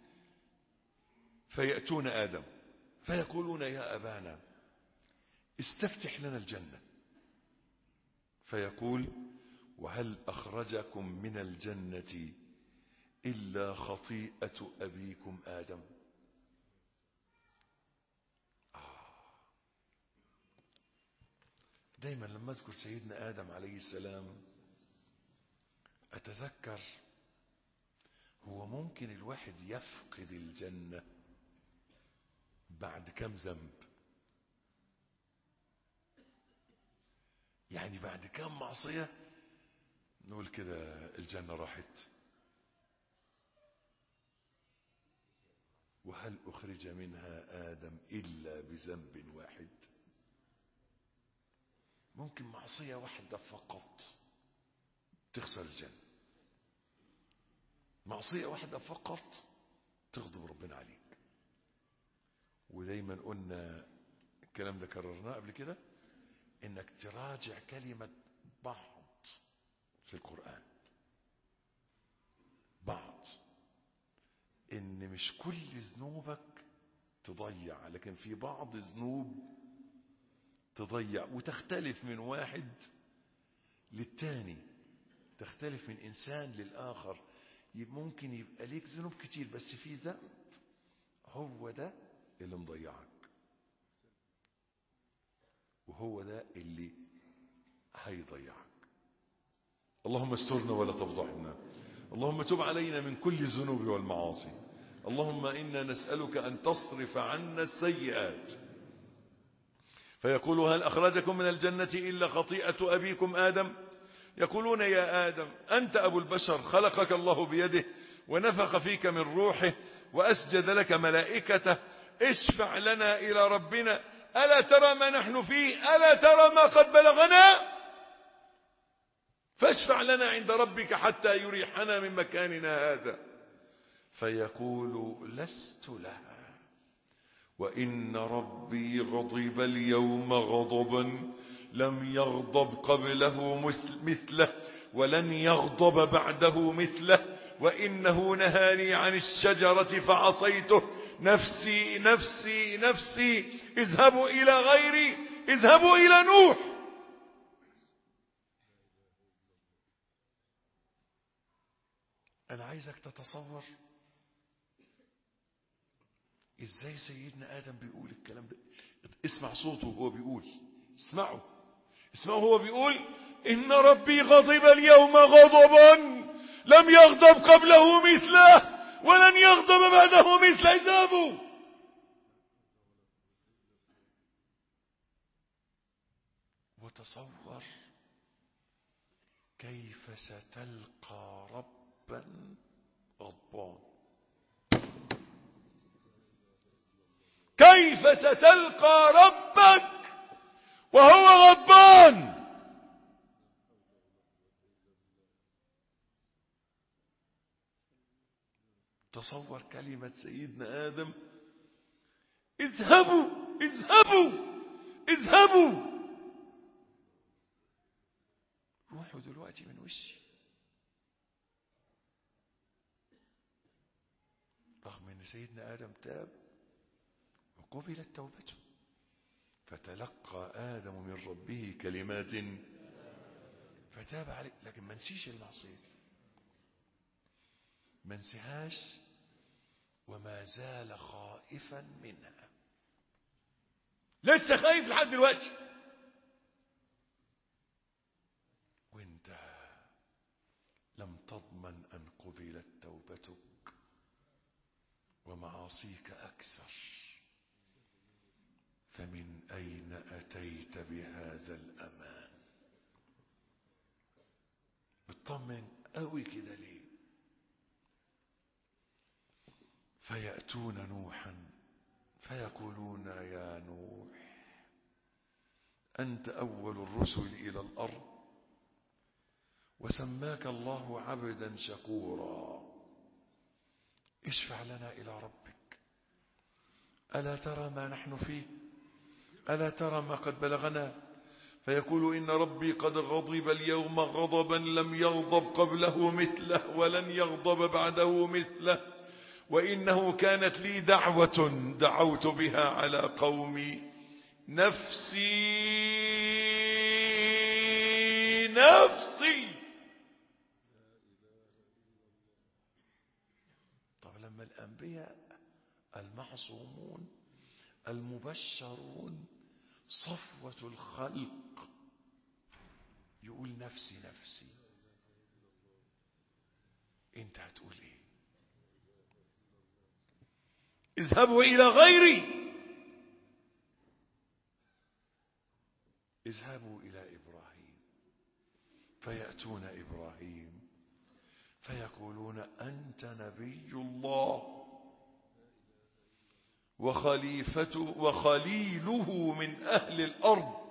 فيأتون آدم فيقولون يا أبانا استفتح لنا الجنة فيقول وهل أخرجكم من الجنة إلا خطيئة أبيكم آدم دايما لما اذكر سيدنا آدم عليه السلام أتذكر هو ممكن الواحد يفقد الجنة بعد كم ذنب يعني بعد كم معصية نقول كده الجنة راحت وهل أخرج منها آدم إلا بذنب واحد ممكن معصية واحدة فقط تخسر الجنة معصية واحدة فقط تغضب ربنا عليك ودايما قلنا الكلام ده كررناه قبل كده انك تراجع كلمة بعض في القرآن بعض ان مش كل ذنوبك تضيع لكن في بعض ذنوب تضيع وتختلف من واحد للتاني تختلف من انسان للاخر ممكن يبقى ليك ذنوب كتير بس في ذنب هو ده اللي مضيعك وهو ده اللي هيضيعك اللهم استرنا ولا تفضحنا اللهم تب علينا من كل الذنوب والمعاصي اللهم إنا نسألك أن تصرف عنا السيئات فيقول هل أخرجكم من الجنة إلا خطيئة أبيكم آدم يقولون يا آدم أنت أبو البشر خلقك الله بيده ونفخ فيك من روحه وأسجد لك ملائكته اشفع لنا إلى ربنا ألا ترى ما نحن فيه ألا ترى ما قد بلغنا فاشفع لنا عند ربك حتى يريحنا من مكاننا هذا فيقول لست لها وإن ربي غضب اليوم غضبا لم يغضب قبله مثله ولن يغضب بعده مثله وإنه نهاني عن الشجرة فعصيته نفسي نفسي نفسي اذهبوا إلى غيري اذهبوا إلى نوح أنا عايزك تتصور إزاي سيدنا آدم بيقول الكلام ده اسمع صوته وهو بيقول اسمعوا اسمعوا هو بيقول إن ربي غضب اليوم غضبا لم يغضب قبله مثله ولن يغضب بعده مثل عذابه وتصور كيف ستلقى ربا غضبان كيف ستلقى ربك وهو غضبان تصور كلمة سيدنا آدم اذهبوا اذهبوا اذهبوا روحوا دلوقتي من وشي رغم ان سيدنا آدم تاب وقبلت توبته فتلقى آدم من ربه كلمات فتاب عليه لكن ما نسيش المعصية ما نسيهاش وما زال خائفا منها لسه خايف لحد دلوقتي وانت لم تضمن أن قبلت توبتك ومعاصيك أكثر فمن أين أتيت بهذا الأمان بتطمن قوي كده ليه فيأتون نوحا فيقولون يا نوح أنت أول الرسل إلى الأرض وسماك الله عبدا شكورا اشفع لنا إلى ربك ألا ترى ما نحن فيه ألا ترى ما قد بلغنا فيقول إن ربي قد غضب اليوم غضبا لم يغضب قبله مثله ولن يغضب بعده مثله وإنه كانت لي دعوة دعوت بها على قومي نفسي نفسي طب لما الأنبياء المعصومون المبشرون صفوة الخلق يقول نفسي نفسي انت هتقول ايه اذهبوا الى غيري اذهبوا الى ابراهيم فياتون ابراهيم فيقولون انت نبي الله وخليفته وخليله من أهل الأرض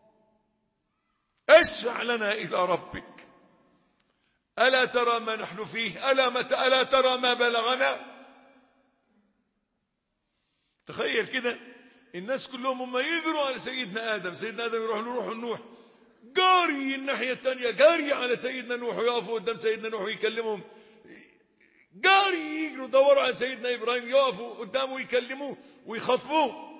اشفع لنا إلى ربك ألا ترى ما نحن فيه ألا, مت... ألا ترى ما بلغنا تخيل كده الناس كلهم هم يجروا على سيدنا آدم سيدنا آدم يروح له روح نوح جاري الناحية الثانية جاري على سيدنا نوح ويقفوا قدام سيدنا نوح ويكلمهم جاري يجروا يدوروا على سيدنا إبراهيم يقفوا قدامه ويكلموه ويخاطبوه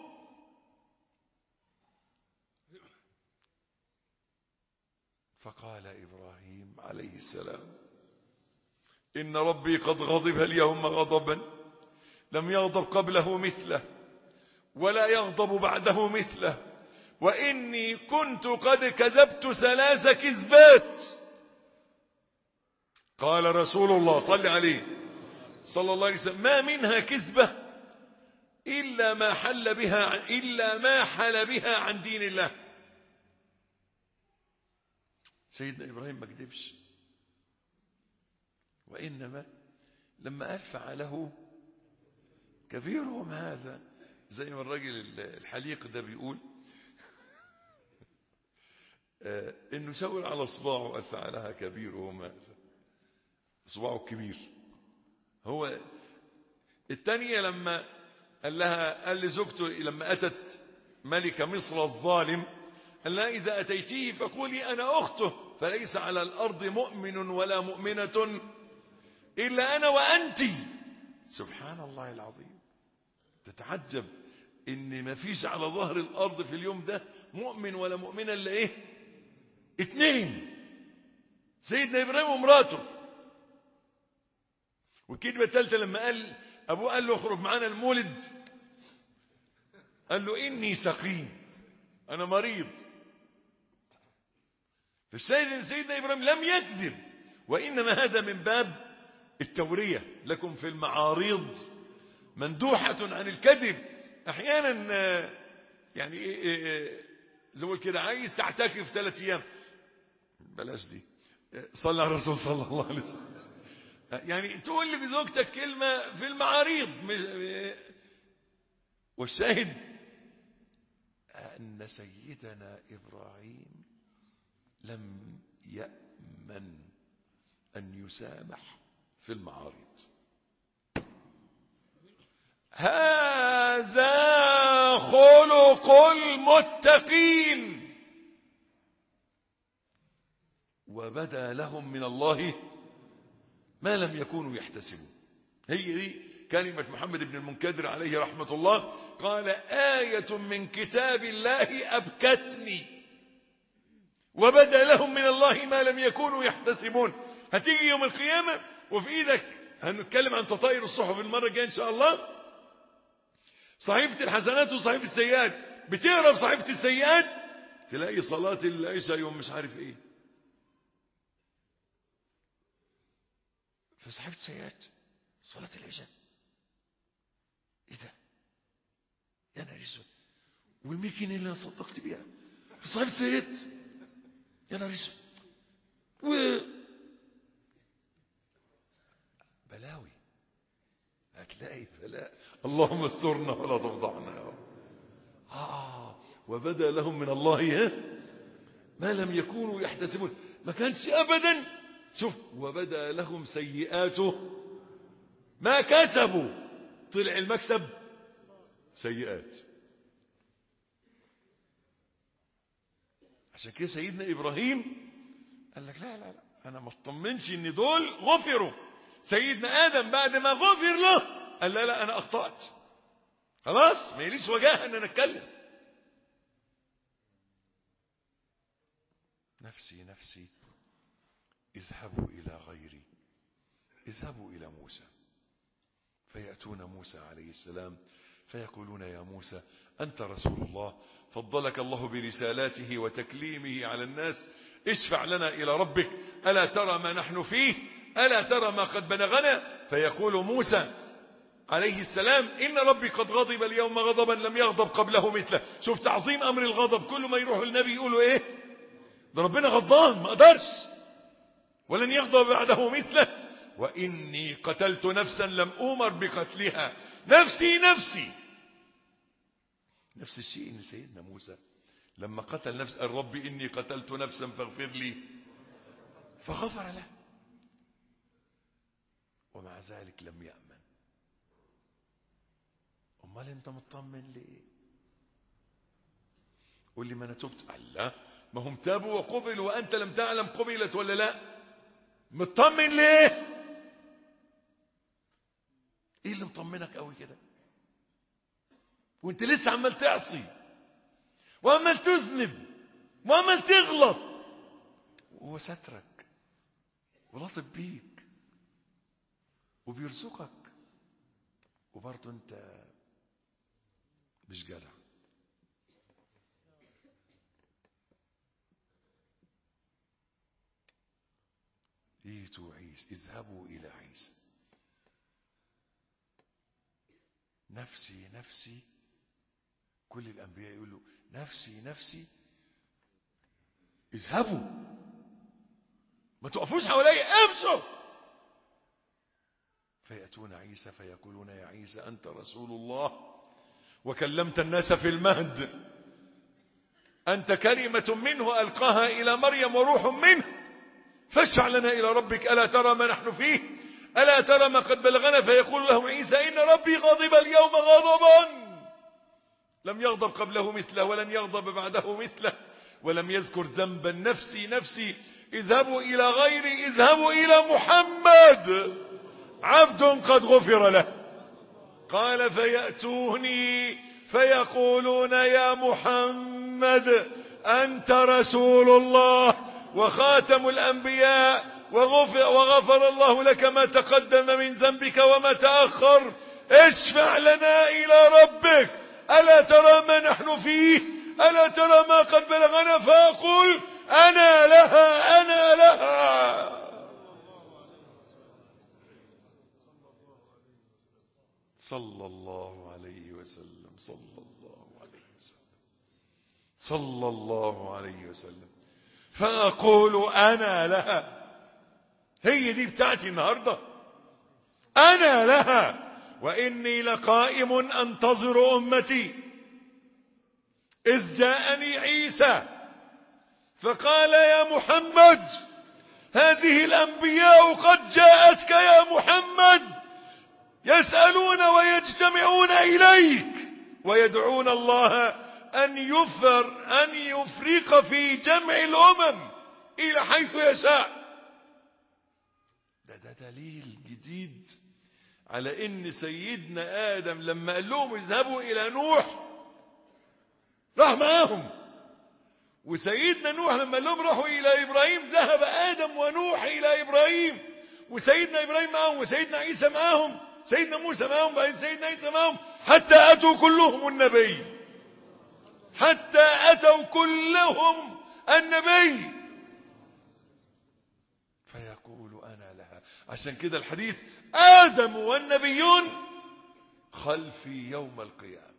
فقال إبراهيم عليه السلام إن ربي قد غضب اليوم غضبا لم يغضب قبله مثله ولا يغضب بعده مثله وإني كنت قد كذبت ثلاث كذبات قال رسول الله صلى عليه صلى الله عليه وسلم ما منها كذبة إلا ما حل بها إلا ما حل بها عن دين الله سيدنا إبراهيم ما كذبش وإنما لما قال فعله كبيرهم هذا زي ما الراجل الحليق ده بيقول آه انه شاور على صباعه قال فعلها كبيرهم هذا صباعه الكبير هو الثانية لما قال لها قال لزوجته لما أتت ملك مصر الظالم قال لها إذا أتيتيه فقولي أنا أخته فليس على الأرض مؤمن ولا مؤمنة إلا أنا وأنت سبحان الله العظيم تتعجب إن ما فيش على ظهر الأرض في اليوم ده مؤمن ولا مؤمنة إلا إيه اتنين سيدنا إبراهيم ومراته والكلمة الثالثة لما قال أبوه قال له اخرج معانا المولد قال له إني سقيم أنا مريض فالسيد سيدنا إبراهيم لم يكذب وإنما هذا من باب التورية لكم في المعاريض مندوحة عن الكذب أحيانا يعني زي ما كده عايز تعتكف ثلاث أيام بلاش دي صلى على الرسول صلى الله عليه وسلم يعني تقول لي بزوجتك كلمة في المعاريض مش والشاهد أن سيدنا إبراهيم لم يأمن أن يسامح في المعارض هذا خلق المتقين وبدا لهم من الله ما لم يكونوا يحتسبون هي دي كلمة محمد بن المنكدر عليه رحمة الله قال آية من كتاب الله أبكتني وبدا لهم من الله ما لم يكونوا يحتسبون هتيجي يوم القيامة وفي ايدك هنتكلم عن تطاير الصحف المرة الجاية ان شاء الله صحيفة الحسنات وصحيفة السيئات بتقرا في صحيفة السيئات تلاقي صلاة العشاء يوم مش عارف ايه في صحيفة السيئات صلاة العشاء ايه ده يا نهار اسود والميكين اللي انا صدقت بيها في صحيفة السيئات يا نهار اسود و بلاوي هتلاقي بلاء اللهم استرنا ولا تفضحنا يا رب آه وبدا لهم من الله ها ما لم يكونوا يحتسبون ما كانش ابدا شوف وبدا لهم سيئاته ما كسبوا طلع المكسب سيئات عشان كده سيدنا ابراهيم قال لك لا لا لا انا ما اطمنش ان دول غفروا سيدنا ادم بعد ما غفر له قال لا لا انا اخطات خلاص ما يليش وجاهه ان انا اتكلم نفسي نفسي اذهبوا الى غيري اذهبوا الى موسى فياتون موسى عليه السلام فيقولون يا موسى انت رسول الله فضلك الله برسالاته وتكليمه على الناس اشفع لنا الى ربك الا ترى ما نحن فيه ألا ترى ما قد بلغنا فيقول موسى عليه السلام إن ربي قد غضب اليوم غضبا لم يغضب قبله مثله شوف تعظيم أمر الغضب كل ما يروح النبي يقولوا إيه ده ربنا غضبان ما قدرش ولن يغضب بعده مثله وإني قتلت نفسا لم أمر بقتلها نفسي نفسي نفس الشيء إن سيدنا موسى لما قتل نفس الرب إني قتلت نفسا فاغفر لي فغفر له ومع ذلك لم يأمن امال انت مطمن ليه قول لي ما انا تبت الله ما هم تابوا وقبلوا وانت لم تعلم قبلت ولا لا مطمن ليه ايه اللي مطمنك قوي كده وانت لسه عمال تعصي وعمال تذنب وعمال تغلط وهو سترك ولطف بيك وبيرزقك وبرضه انت مش جدع ايتوا عيسى اذهبوا الى عيسى نفسي نفسي كل الانبياء يقولوا نفسي نفسي اذهبوا ما تقفوش حواليا امشوا فيأتون عيسى فيقولون يا عيسى أنت رسول الله وكلمت الناس في المهد أنت كلمة منه ألقاها إلى مريم وروح منه فاشفع لنا إلى ربك ألا ترى ما نحن فيه ألا ترى ما قد بلغنا فيقول له عيسى إن ربي غضب اليوم غضبا لم يغضب قبله مثله ولن يغضب بعده مثله ولم يذكر ذنبا نفسي نفسي اذهبوا إلى غيري اذهبوا إلى محمد عبد قد غفر له قال فيأتوني فيقولون يا محمد أنت رسول الله وخاتم الأنبياء وغفر, وغفر الله لك ما تقدم من ذنبك وما تأخر اشفع لنا إلى ربك ألا ترى ما نحن فيه ألا ترى ما قد بلغنا فأقول أنا لها أنا لها صلى الله عليه وسلم صلى الله عليه وسلم صلى الله عليه وسلم فأقول أنا لها هي دي بتاعتي النهاردة أنا لها وإني لقائم أنتظر أمتي إذ جاءني عيسى فقال يا محمد هذه الأنبياء قد جاءتك يا محمد يسألون ويجتمعون إليك ويدعون الله أن يفر أن يفرق في جمع الأمم إلى حيث يشاء ده ده دليل جديد على ان سيدنا ادم لما قال لهم اذهبوا الى نوح راح معاهم وسيدنا نوح لما قال لهم راحوا الى ابراهيم ذهب ادم ونوح الى ابراهيم وسيدنا ابراهيم معاهم وسيدنا عيسى معاهم سيدنا موسى معاهم بعدين سيدنا عيسى معاهم حتى اتوا كلهم النبي حتى اتوا كلهم النبي فيقول انا لها عشان كده الحديث آدم والنبيون خلفي يوم القيامة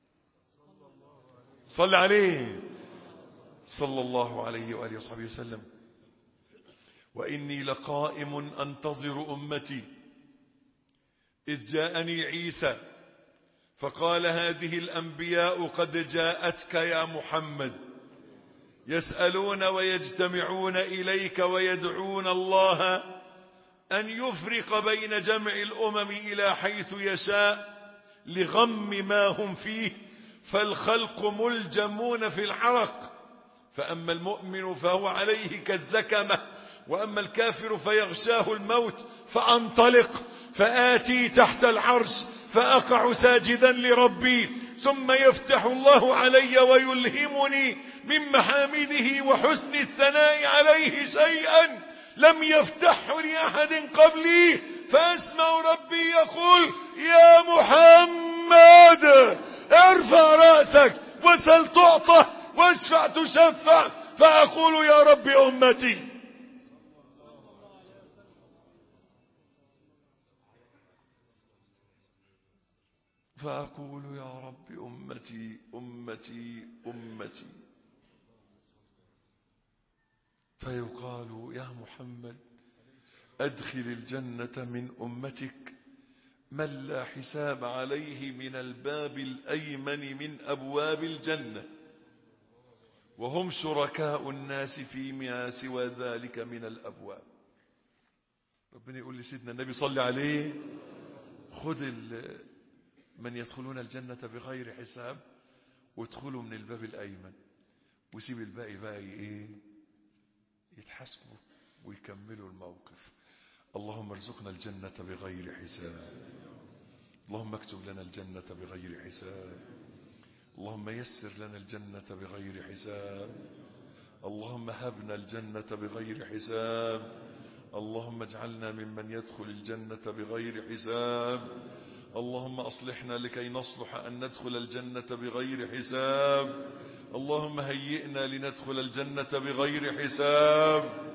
صل عليه صلى الله عليه وآله وصحبه وسلم وإني لقائم أنتظر أمتي إذ جاءني عيسى فقال هذه الأنبياء قد جاءتك يا محمد يسألون ويجتمعون إليك ويدعون الله أن يفرق بين جمع الأمم إلى حيث يشاء لغم ما هم فيه فالخلق ملجمون في العرق فأما المؤمن فهو عليه كالزكمة وأما الكافر فيغشاه الموت فأنطلق فآتي تحت العرش فأقع ساجدا لربي ثم يفتح الله علي ويلهمني من محامده وحسن الثناء عليه شيئا لم يفتحه لأحد قبلي فأسمع ربي يقول يا محمد ارفع رأسك وسل تعطى واشفع تشفع فأقول يا رب أمتي فأقول يا رب أمتي أمتي أمتي فيقال يا محمد أدخل الجنة من أمتك من لا حساب عليه من الباب الأيمن من أبواب الجنة وهم شركاء الناس فيما سوى ذلك من الأبواب ربنا يقول لسيدنا النبي صلى عليه خذ من يدخلون الجنة بغير حساب وادخلوا من الباب الأيمن وسيب الباقي بقى ايه يتحاسبوا ويكملوا الموقف اللهم ارزقنا الجنة بغير حساب اللهم اكتب لنا الجنة بغير حساب اللهم يسر لنا الجنة بغير حساب اللهم هبنا الجنة بغير حساب اللهم اجعلنا ممن يدخل الجنة بغير حساب اللهم أصلحنا لكي نصلح أن ندخل الجنة بغير حساب اللهم هيئنا لندخل الجنة بغير حساب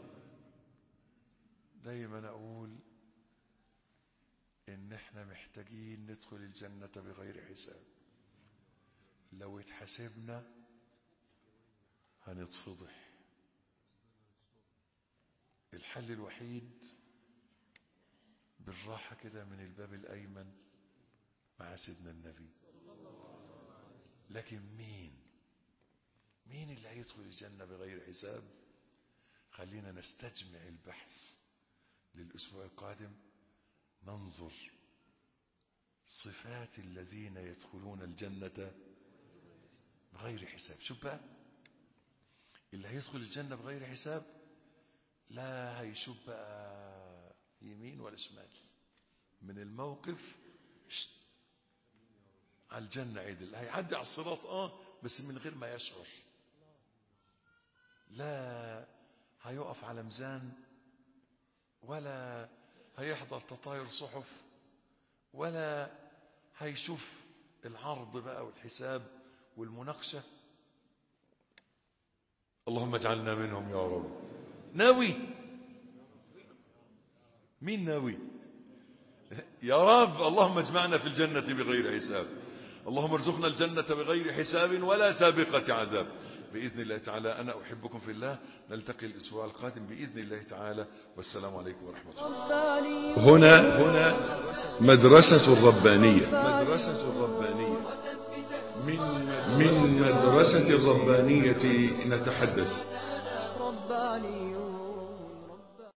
دايما أقول إن احنا محتاجين ندخل الجنة بغير حساب لو اتحسبنا هنتفضح الحل الوحيد بالراحة كده من الباب الأيمن مع سيدنا النبي لكن مين مين اللي هيدخل الجنة بغير حساب خلينا نستجمع البحث للأسبوع القادم ننظر صفات الذين يدخلون الجنة بغير حساب شوف بقى اللي هيدخل الجنة بغير حساب لا هيشوف بقى يمين ولا شمال من الموقف شت على الجنة عدل هيعدي على الصراط اه بس من غير ما يشعر لا هيقف على ميزان ولا هيحضر تطاير صحف ولا هيشوف العرض بقى والحساب والمناقشة اللهم اجعلنا منهم يا رب ناوي مين ناوي يا رب اللهم اجمعنا في الجنة بغير حساب اللهم ارزقنا الجنة بغير حساب ولا سابقة عذاب بإذن الله تعالى أنا أحبكم في الله نلتقي الأسبوع القادم بإذن الله تعالى والسلام عليكم ورحمة الله رباني هنا هنا مدرسة الربانية مدرسة الربانية من من مدرسة الربانية نتحدث رباني